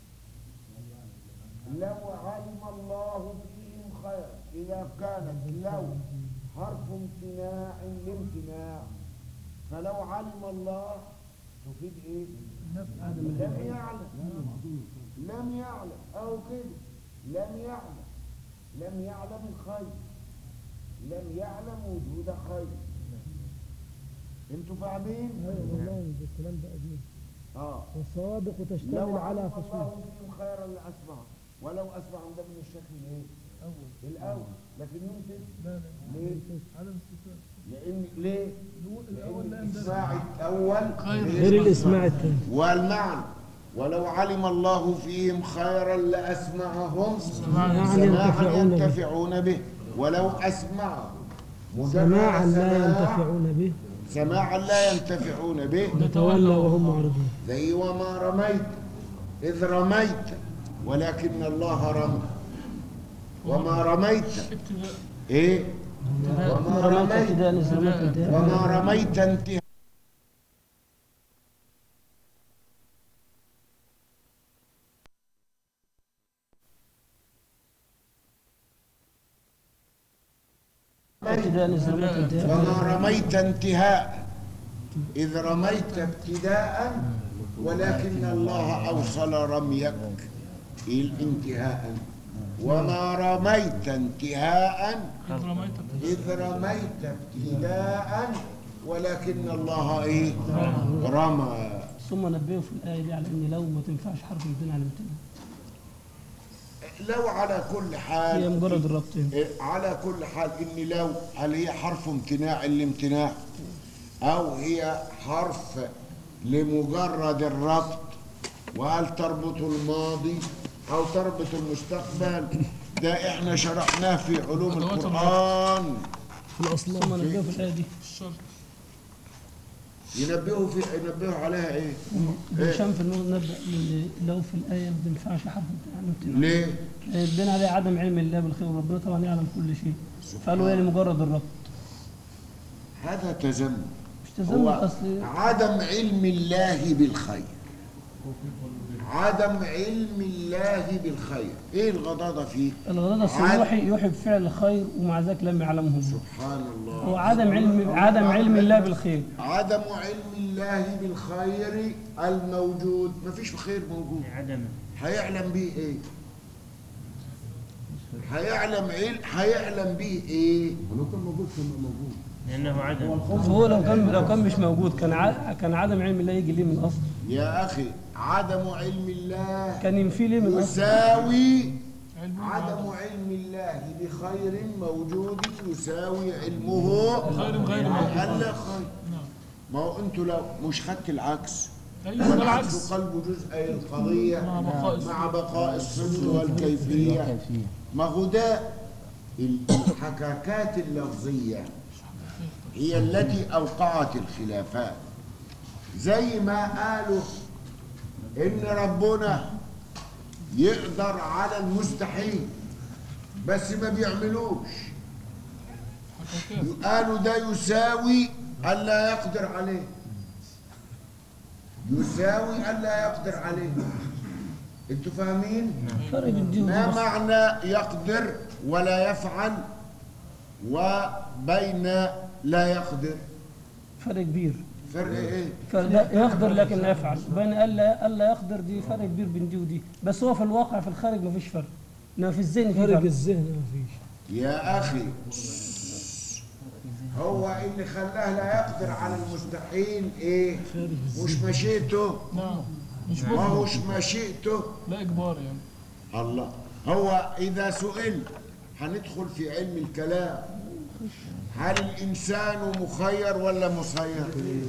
لو علم الله فيهم خيرا إذا كانت لو حرف امتناع لامتناع فلو علم الله تفيد إيه؟ لم يعلم لم يعلم أو كده لم يعلم لم يعلم الخير لم يعلم وجود خير انتوا فاهمين؟ أيوة والله ده الكلام ده قديم اه والسوابق لو تشتمل على علم فصول الله فيهم خيرا لأسمعهم ولو أسمعهم ده من الشكل الايه؟ أول الأول لكن يمكن لا لا ليه؟ عدم استثناء لأن ليه؟ الأول- الأول لا لأن يندرج الإسماع الأول غير الإسماع الثاني والمعنى ولو علم الله فيهم خيرا لأسمعهم سماعا سماعا ينتفعون به ينتفعون به ولو أسمعهم مجرد سماعا لا سماع- ينتفعون به سماعا لا ينتفعون به نتولى وهم معرضون زي وما رميت إذ رميت ولكن الله رمى وما رميت ابتداء إيه وما رميت رميت ابتداء رميت انتهاء وما رميت انتهاء ابتداء رميت انتهاء وما رميت انتهاء إذ رميت ابتداء ولكن الله أوصل رميك الانتهاء وما رميت انتهاء إذ رميت إذ رميت ابتداء ولكن الله إيه رمى ثم نبهوا في الآية دي على إن لو ما تنفعش حرف امتناع على امتناع لو على كل هي حال مجرد الربط هنا. إيه، على كل حال ان لو هل هي حرف امتناع الامتناع او هي حرف لمجرد الربط وهل تربط الماضي او تربط المستقبل ده احنا شرحناه في علوم أدوات القرآن في الأصل ثم نبهوا في الآية دي الشرط ينبهوا في ينبهوا عليها ايه؟ هشام في النور نبدأ من لو في الآية ما تنفعش حرف امتناع على امتناع ليه؟ ادينا عليه عدم علم الله بالخير وربنا طبعا يعلم كل شيء فقالوا هي لمجرد الربط هذا تزمت مش تزمت هو أصل عدم علم الله بالخير عدم علم الله بالخير ايه الغضاضة فيه الغضاضة أصل عد- يوحي يوحي بفعل الخير ومع ذلك لم يعلمه الله سبحان الله هو عدم علم عدم علم الله بالخير عدم علم الله بالخير الموجود ما فيش خير موجود عدم هيعلم به ايه هيعلم ايه هيعلم به ايه لأنه عدم هو لو كان لو كان مش موجود كان ع- كان عدم علم الله يجي ليه من الاصل يا اخي عدم علم الله كان ينفي ليه من الاصل يساوي علمه عدم علم الله بخير موجود يساوي علمه خير غير موجود. بأقل خير نعم ما هو انتوا لو مش خدت العكس أيوه ده والعكس العكس قلب جزء القضية مع بقاء مع بقاء الصدر والكيفية ما هو ده الحكاكات اللفظية هي التي أوقعت الخلافات زي ما قالوا إن ربنا يقدر على المستحيل بس ما بيعملوش قالوا ده يساوي ألا يقدر عليه يساوي ألا يقدر عليه انتوا فاهمين؟ فرق الدين ما معنى يقدر ولا يفعل وبين لا يقدر فرق كبير فرق ايه؟ فلا يقدر لكن لا يفعل بين الا الا يقدر دي فرق كبير بين دي ودي بس هو في الواقع في الخارج ما فيش فرق انما في الذهن في فرق الذهن ما فيش يا أخي هو اللي خلاه لا يقدر على المستحيل ايه؟ مش مشيئته نعم مش ما مجبر هوش مشيئته لا اجبار يعني الله هو إذا سئل هندخل في علم الكلام هل الإنسان مخير ولا مسير؟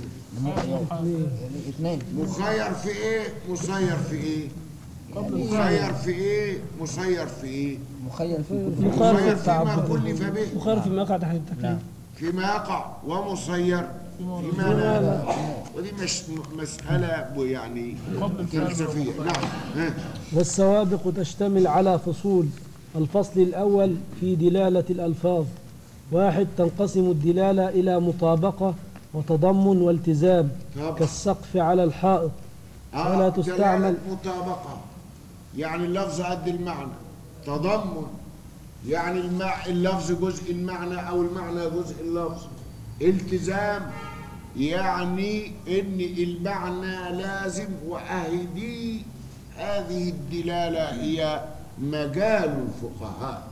اثنين مخير في إيه؟ مسير في إيه؟ مخير في إيه؟ مسير في إيه؟ مخير في كل مخالف مخير فيما التعبد كلف به مخالف فيما يقع تحت التكليف فيما يقع ومسير فيما لا يقع ودي مش مسألة يعني فلسفية نعم ها. والسوابق تشتمل على فصول الفصل الأول في دلالة الألفاظ واحد تنقسم الدلالة إلى مطابقة وتضمن والتزام طبعا. كالسقف على الحائط آه، ولا تستعمل دلالة مطابقة يعني اللفظ قد المعنى تضمن يعني المع... اللفظ جزء المعنى أو المعنى جزء اللفظ التزام يعني إن المعنى لازم وأهدي هذه الدلالة هي مجال الفقهاء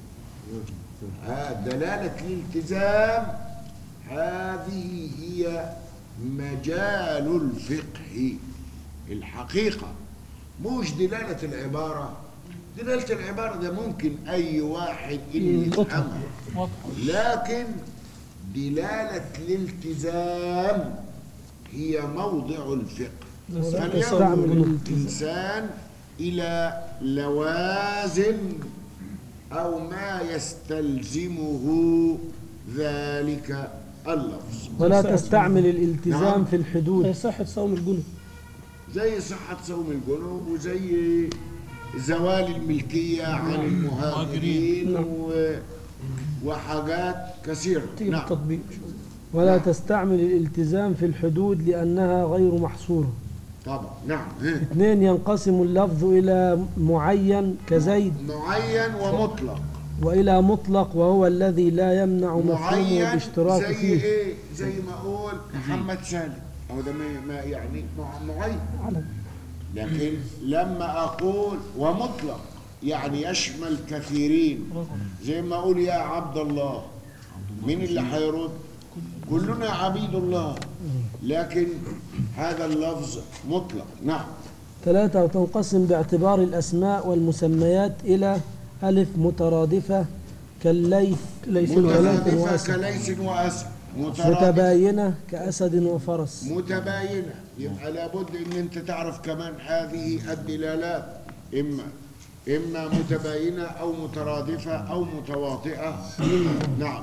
آه، دلالة الالتزام هذه هي مجال الفقه الحقيقة مش دلالة العبارة دلالة العبارة ده ممكن أي واحد اللي يفهمها واضحه لكن دلالة الالتزام هي موضع الفقه فلينظر تستعمل الإنسان إلى لوازم أو ما يستلزمه ذلك اللفظ ولا تستعمل الالتزام نعم. في الحدود صحة صوم الجنوب زي صحة صوم الجنوب وزي زوال الملكية عن المهاجرين و... وحاجات كثيرة تيجي نعم بالتطبيق ولا تستعمل الالتزام في الحدود لأنها غير محصورة طبعا نعم ها. اثنين ينقسم اللفظ إلى معين كزيد معين ومطلق وإلى مطلق وهو الذي لا يمنع مفهومه معين الاشتراك زي فيه ايه زي ما اقول محمد سالم او ده ما- ما يعني مع- معين علم. لكن لما اقول ومطلق يعني يشمل كثيرين زي ما اقول يا عبد الله مين اللي هيرد كلنا عبيد الله لكن هذا اللفظ مطلق نعم ثلاثة وتنقسم باعتبار الأسماء والمسميات إلى ألف مترادفة كالليث ليث وليث مترادفة وأسد كليس واسد مترادفة متباينة كأسد وفرس متباينة يبقى لابد ان انت تعرف كمان هذه الدلالات اما اما متباينة او مترادفة او متواطئة نعم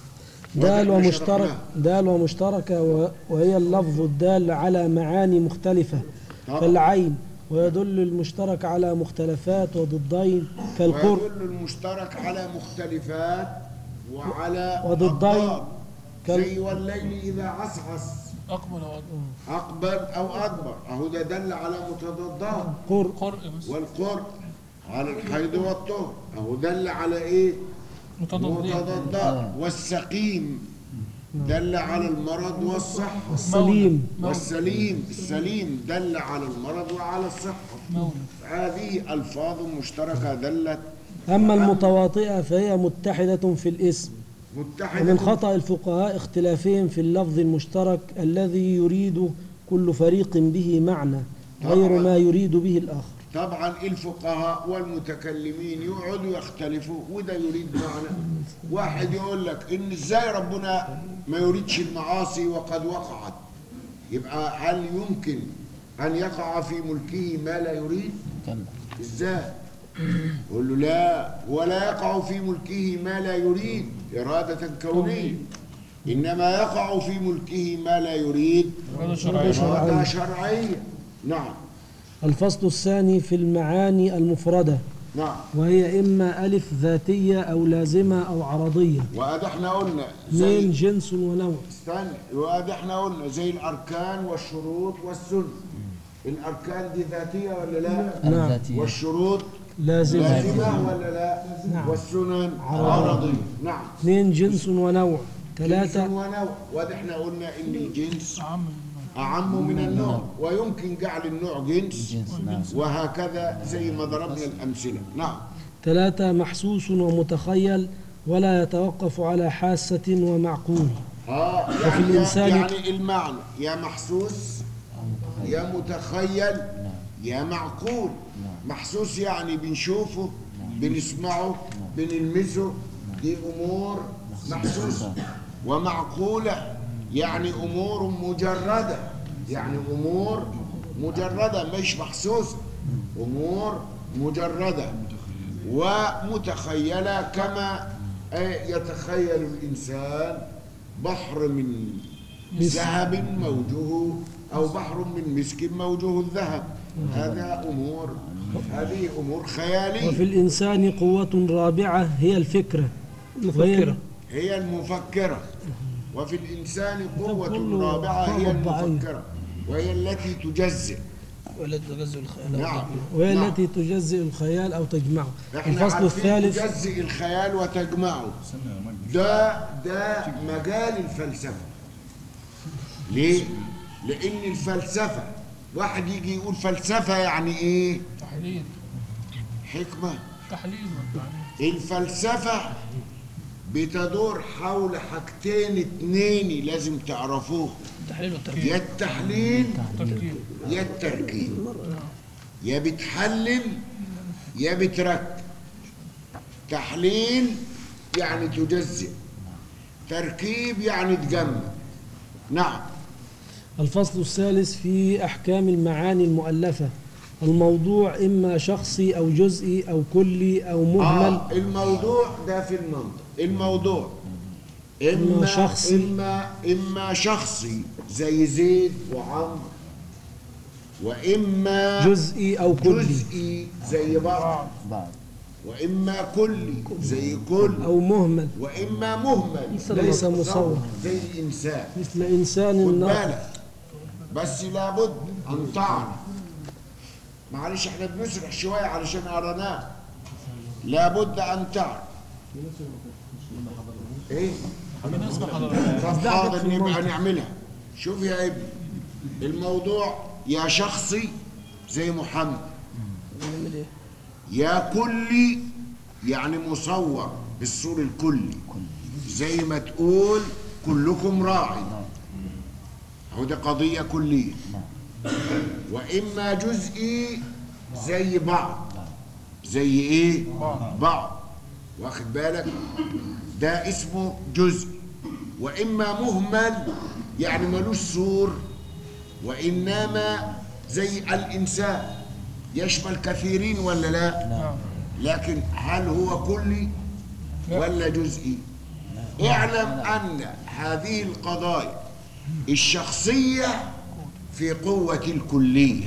دال وده ومشترك شرحناه. دال ومشتركة و- وهي اللفظ الدال على معاني مختلفة طبعا. كالعين ويدل المشترك على مختلفات وضدين كالقرب ويدل المشترك على مختلفات وعلى وضدين. أضداد. كال- زي والليل اذا عسعس اقبل او أدبر. اقبل او ادبر اهو ده دل على متضادات قرب قرء بس والقرب على الحيض والطهر اهو دل على ايه متضادين متضادات والسقيم دل على المرض والصحة السليم والسليم السليم دل على المرض وعلى الصحة مولد هذه ألفاظ مشتركة دلت أما المتواطئة فهي متحدة في الاسم متحدة ومن خطأ الفقهاء اختلافهم في اللفظ المشترك الذي يريد كل فريق به معنى غير طبعاً. ما يريد به الآخر طبعا الفقهاء والمتكلمين يقعدوا يختلفوا وده يريد معنى واحد يقول لك ان ازاي ربنا ما يريدش المعاصي وقد وقعت يبقى هل يمكن ان يقع في ملكه ما لا يريد ازاي يقول له لا ولا يقع في ملكه ما لا يريد إرادة كونية إنما يقع في ملكه ما لا يريد هذا شرعي إرادة شرعية نعم الفصل الثاني في المعاني المفردة نعم وهي إما ألف ذاتية أو لازمة أو عرضية وقد احنا قلنا من زي جنس ونوع استنى وقد احنا قلنا زي الأركان والشروط والسنة الأركان دي ذاتية ولا لا؟ نعم والشروط لازم لازمة ولا لا؟ والسنن عرضية نعم اثنين جنس ونوع جنس ثلاثة ونوع وده احنا قلنا ان الجنس عم أعم من النوع ويمكن جعل النوع جنس وهكذا زي ما ضربنا الأمثلة نعم ثلاثة محسوس ومتخيل ولا يتوقف على حاسة ومعقول اه وفي يعني الإنسان- يعني المعنى يا محسوس يا متخيل يا معقول محسوس يعني بنشوفه بنسمعه بنلمسه دي امور محسوسه ومعقوله يعني امور مجرده يعني امور مجرده مش محسوسه امور مجرده ومتخيله كما آه، يتخيل الانسان بحر من ذهب موجه او بحر من مسك موجه الذهب هذا امور هذه امور وفي خياليه الإنسان قوة رابعة هي الفكرة وهي هي المفكره وفي الانسان قوه كله رابعه هي قوة ضعيفة. المفكره وهي التي تجزئ ولا تغزو الخيال نعم وهي نعم. التي تجزئ الخيال أو تجمعه احنا الفصل عارفين الثالث تجزئ الخيال وتجمعه ده ده مجال الفلسفه ليه لان الفلسفه واحد يجي يقول فلسفه يعني ايه تحليل حكمه تحليل والتعليل الفلسفه بتدور حول حاجتين اتنين لازم تعرفوه التحليل والتركيب يا التحليل تفكير يا التركيب يا بتحلل يا بتركب تحليل يعني تجزئ تركيب يعني تجمع نعم الفصل الثالث في أحكام المعاني المؤلفة الموضوع إما شخصي أو جزئي أو كلي أو مهمل آه الموضوع ده في المنطق الموضوع إما شخصي. إما إما شخصي زي زيد وعمرو وإما جزئي أو كلي جزئي زي بعض وإما كلي زي كل أو مهمل وإما مهمل ليس مصور زي الإنسان مثل إنسان خد الناطق بالك بس لابد أن تعرف معلش احنا بنسرح شوية علشان قرناه لابد أن تعرف ايه؟ طب حاضر نبقى نعملها شوف يا ابني الموضوع يا شخصي زي محمد يا كلي يعني مصور بالصور الكلي زي ما تقول كلكم راعي هو ده قضية كلية وإما جزئي زي بعض زي إيه؟ بعض واخد بالك ده اسمه جزء وإما مهمل يعني ملوش سور وإنما زي الإنسان يشمل كثيرين ولا لا لكن هل هو كلي ولا جزئي اعلم أن هذه القضايا الشخصية في قوة الكلية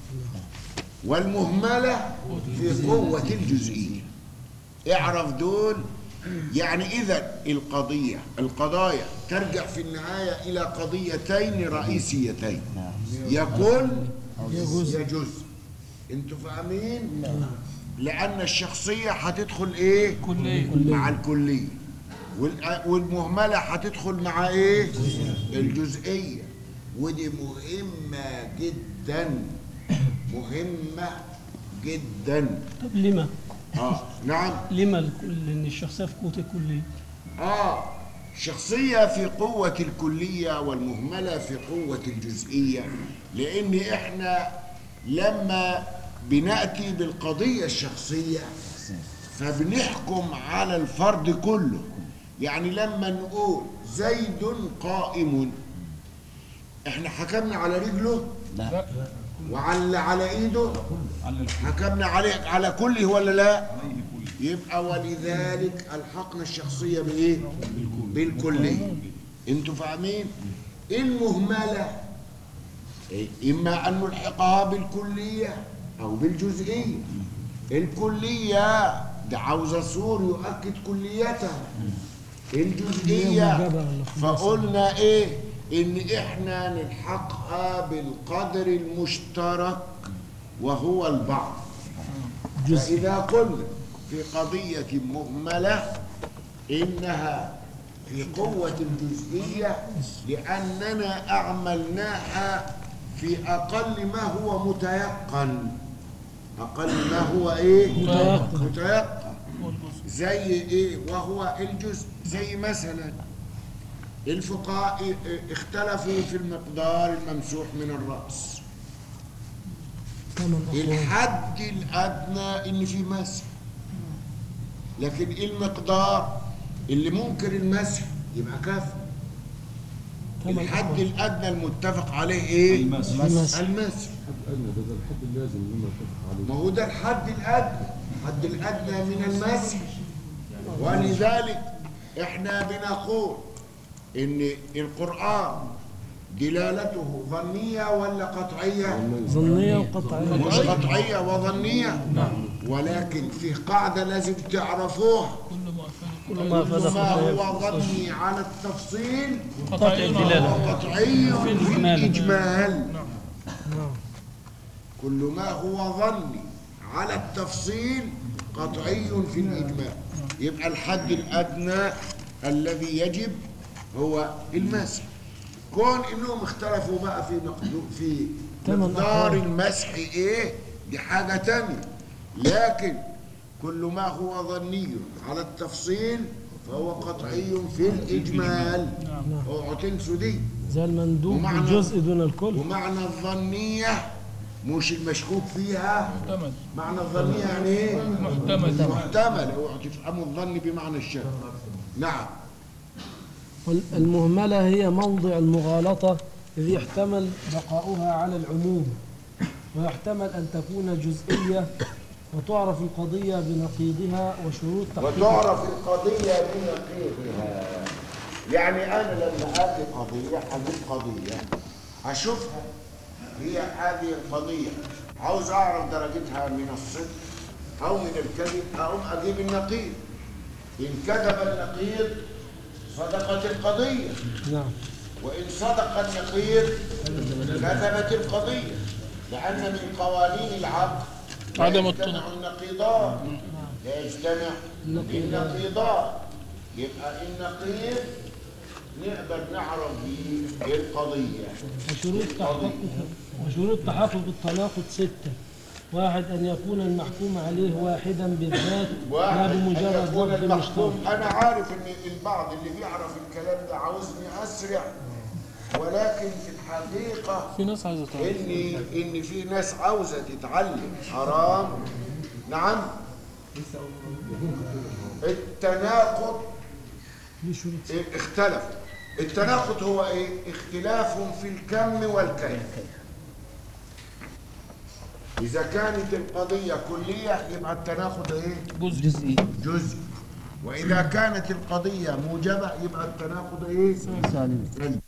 والمهملة في قوة الجزئية اعرف دول يعني إذا القضية القضايا ترجع في النهاية إلى قضيتين رئيسيتين يا كل يا جزء انتوا فاهمين لأن الشخصية هتدخل إيه كلية مع الكلية والأ- والمهملة هتدخل مع ايه الجزئية ودي مهمة جدا مهمة جدا طب لما اه نعم لما الكل ان الشخصيه في قوه الكليه اه شخصية في قوة الكلية والمهملة في قوة الجزئية لأن إحنا لما بنأتي بالقضية الشخصية فبنحكم على الفرد كله يعني لما نقول زيد قائم احنا حكمنا على رجله لا وعلى على ايده حكمنا عليه على كله ولا لا يبقى ولذلك الحقنا الشخصيه بايه بالكليه انتوا فاهمين المهمله إيه؟ اما ان نلحقها بالكليه او بالجزئيه الكليه ده عاوزه صور يؤكد كليتها الجزئيه فقلنا ايه ان احنا نلحقها بالقدر المشترك وهو البعض فاذا قلنا في قضيه مهمله انها في قوه الجزئيه لاننا اعملناها في اقل ما هو متيقن اقل ما هو ايه متيقن. متيقن زي ايه وهو الجزء زي مثلا الفقهاء اختلفوا في المقدار الممسوح من الرأس ثمان أصوات الحد الأدنى إن في مسح لكن المقدار اللي ممكن المسح يبقى كافي ثمان الحد أصوات الأدنى المتفق عليه إيه؟ المسح. المسح. المسح الأدنى ده, ده الحد اللازم اللي هم اتفقوا عليه ما هو ده الحد الأدنى الحد الأدنى من المسح ولذلك احنا بنقول ان القرآن دلالته ظنية ولا قطعية؟ ظنية وقطعية مش قطعية وظنية ولكن في قاعدة لازم تعرفوها كل ما كل أفاد ما خطأ هو ظني على التفصيل قطع الدلالة هو قطعي في الإجمال. الإجمال نعم كل ما هو ظني على التفصيل قطعي في الإجمال يبقى الحد الأدنى الذي يجب هو المسح كون انهم اختلفوا بقى في مقدو في تمن مقدار أقوال. المسح ايه دي حاجة تانية لكن كل ما هو ظني على التفصيل فهو قطعي في الإجمال اوعوا تنسوا دي زي المندوب ومعنى- بالجزء دون الكل ومعنى الظنية مش المشكوك فيها محتمل معنى الظنية يعني ايه؟ محتمل محتمل اوعوا تفهموا الظن بمعنى الشك نعم والمهملة هي موضع المغالطة إذ يحتمل بقاؤها على العموم ويحتمل أن تكون جزئية وتعرف القضية بنقيضها وشروط تحقيقها وتعرف القضية بنقيضها يعني أنا لما آتي قضية أجيب قضية أشوفها هي هذه القضية عاوز أعرف درجتها من الصدق أو من الكذب أقوم أجيب النقيض إن كذب النقيض صدقت القضية نعم وإن صدق النقيض كذبت القضية لأن من قوانين العقل لا عدم يجتمع التناقض. النقيضان لا يجتمع النقيضان يبقى النقيض نقدر نعرف به القضية وشروط تحقق وشروط تحقق التناقض ستة واحد أن يكون المحكوم عليه واحدا بالذات لا واحد أن بمجرد يكون لفظ المحكوم مشترك أنا عارف إن البعض اللي بيعرف الكلام ده عاوزني أسرع ولكن في الحقيقة في ناس عايزه تعرف ان ان في ناس عاوزه تتعلم حرام نعم التناقض دي شروط إيه؟ اختلف التناقض هو ايه اختلاف في الكم والكيف اذا كانت القضيه كليه يبقى التناقض ايه جزئي جزء واذا كانت القضيه موجبه يبقى التناقض ايه سالم سلبي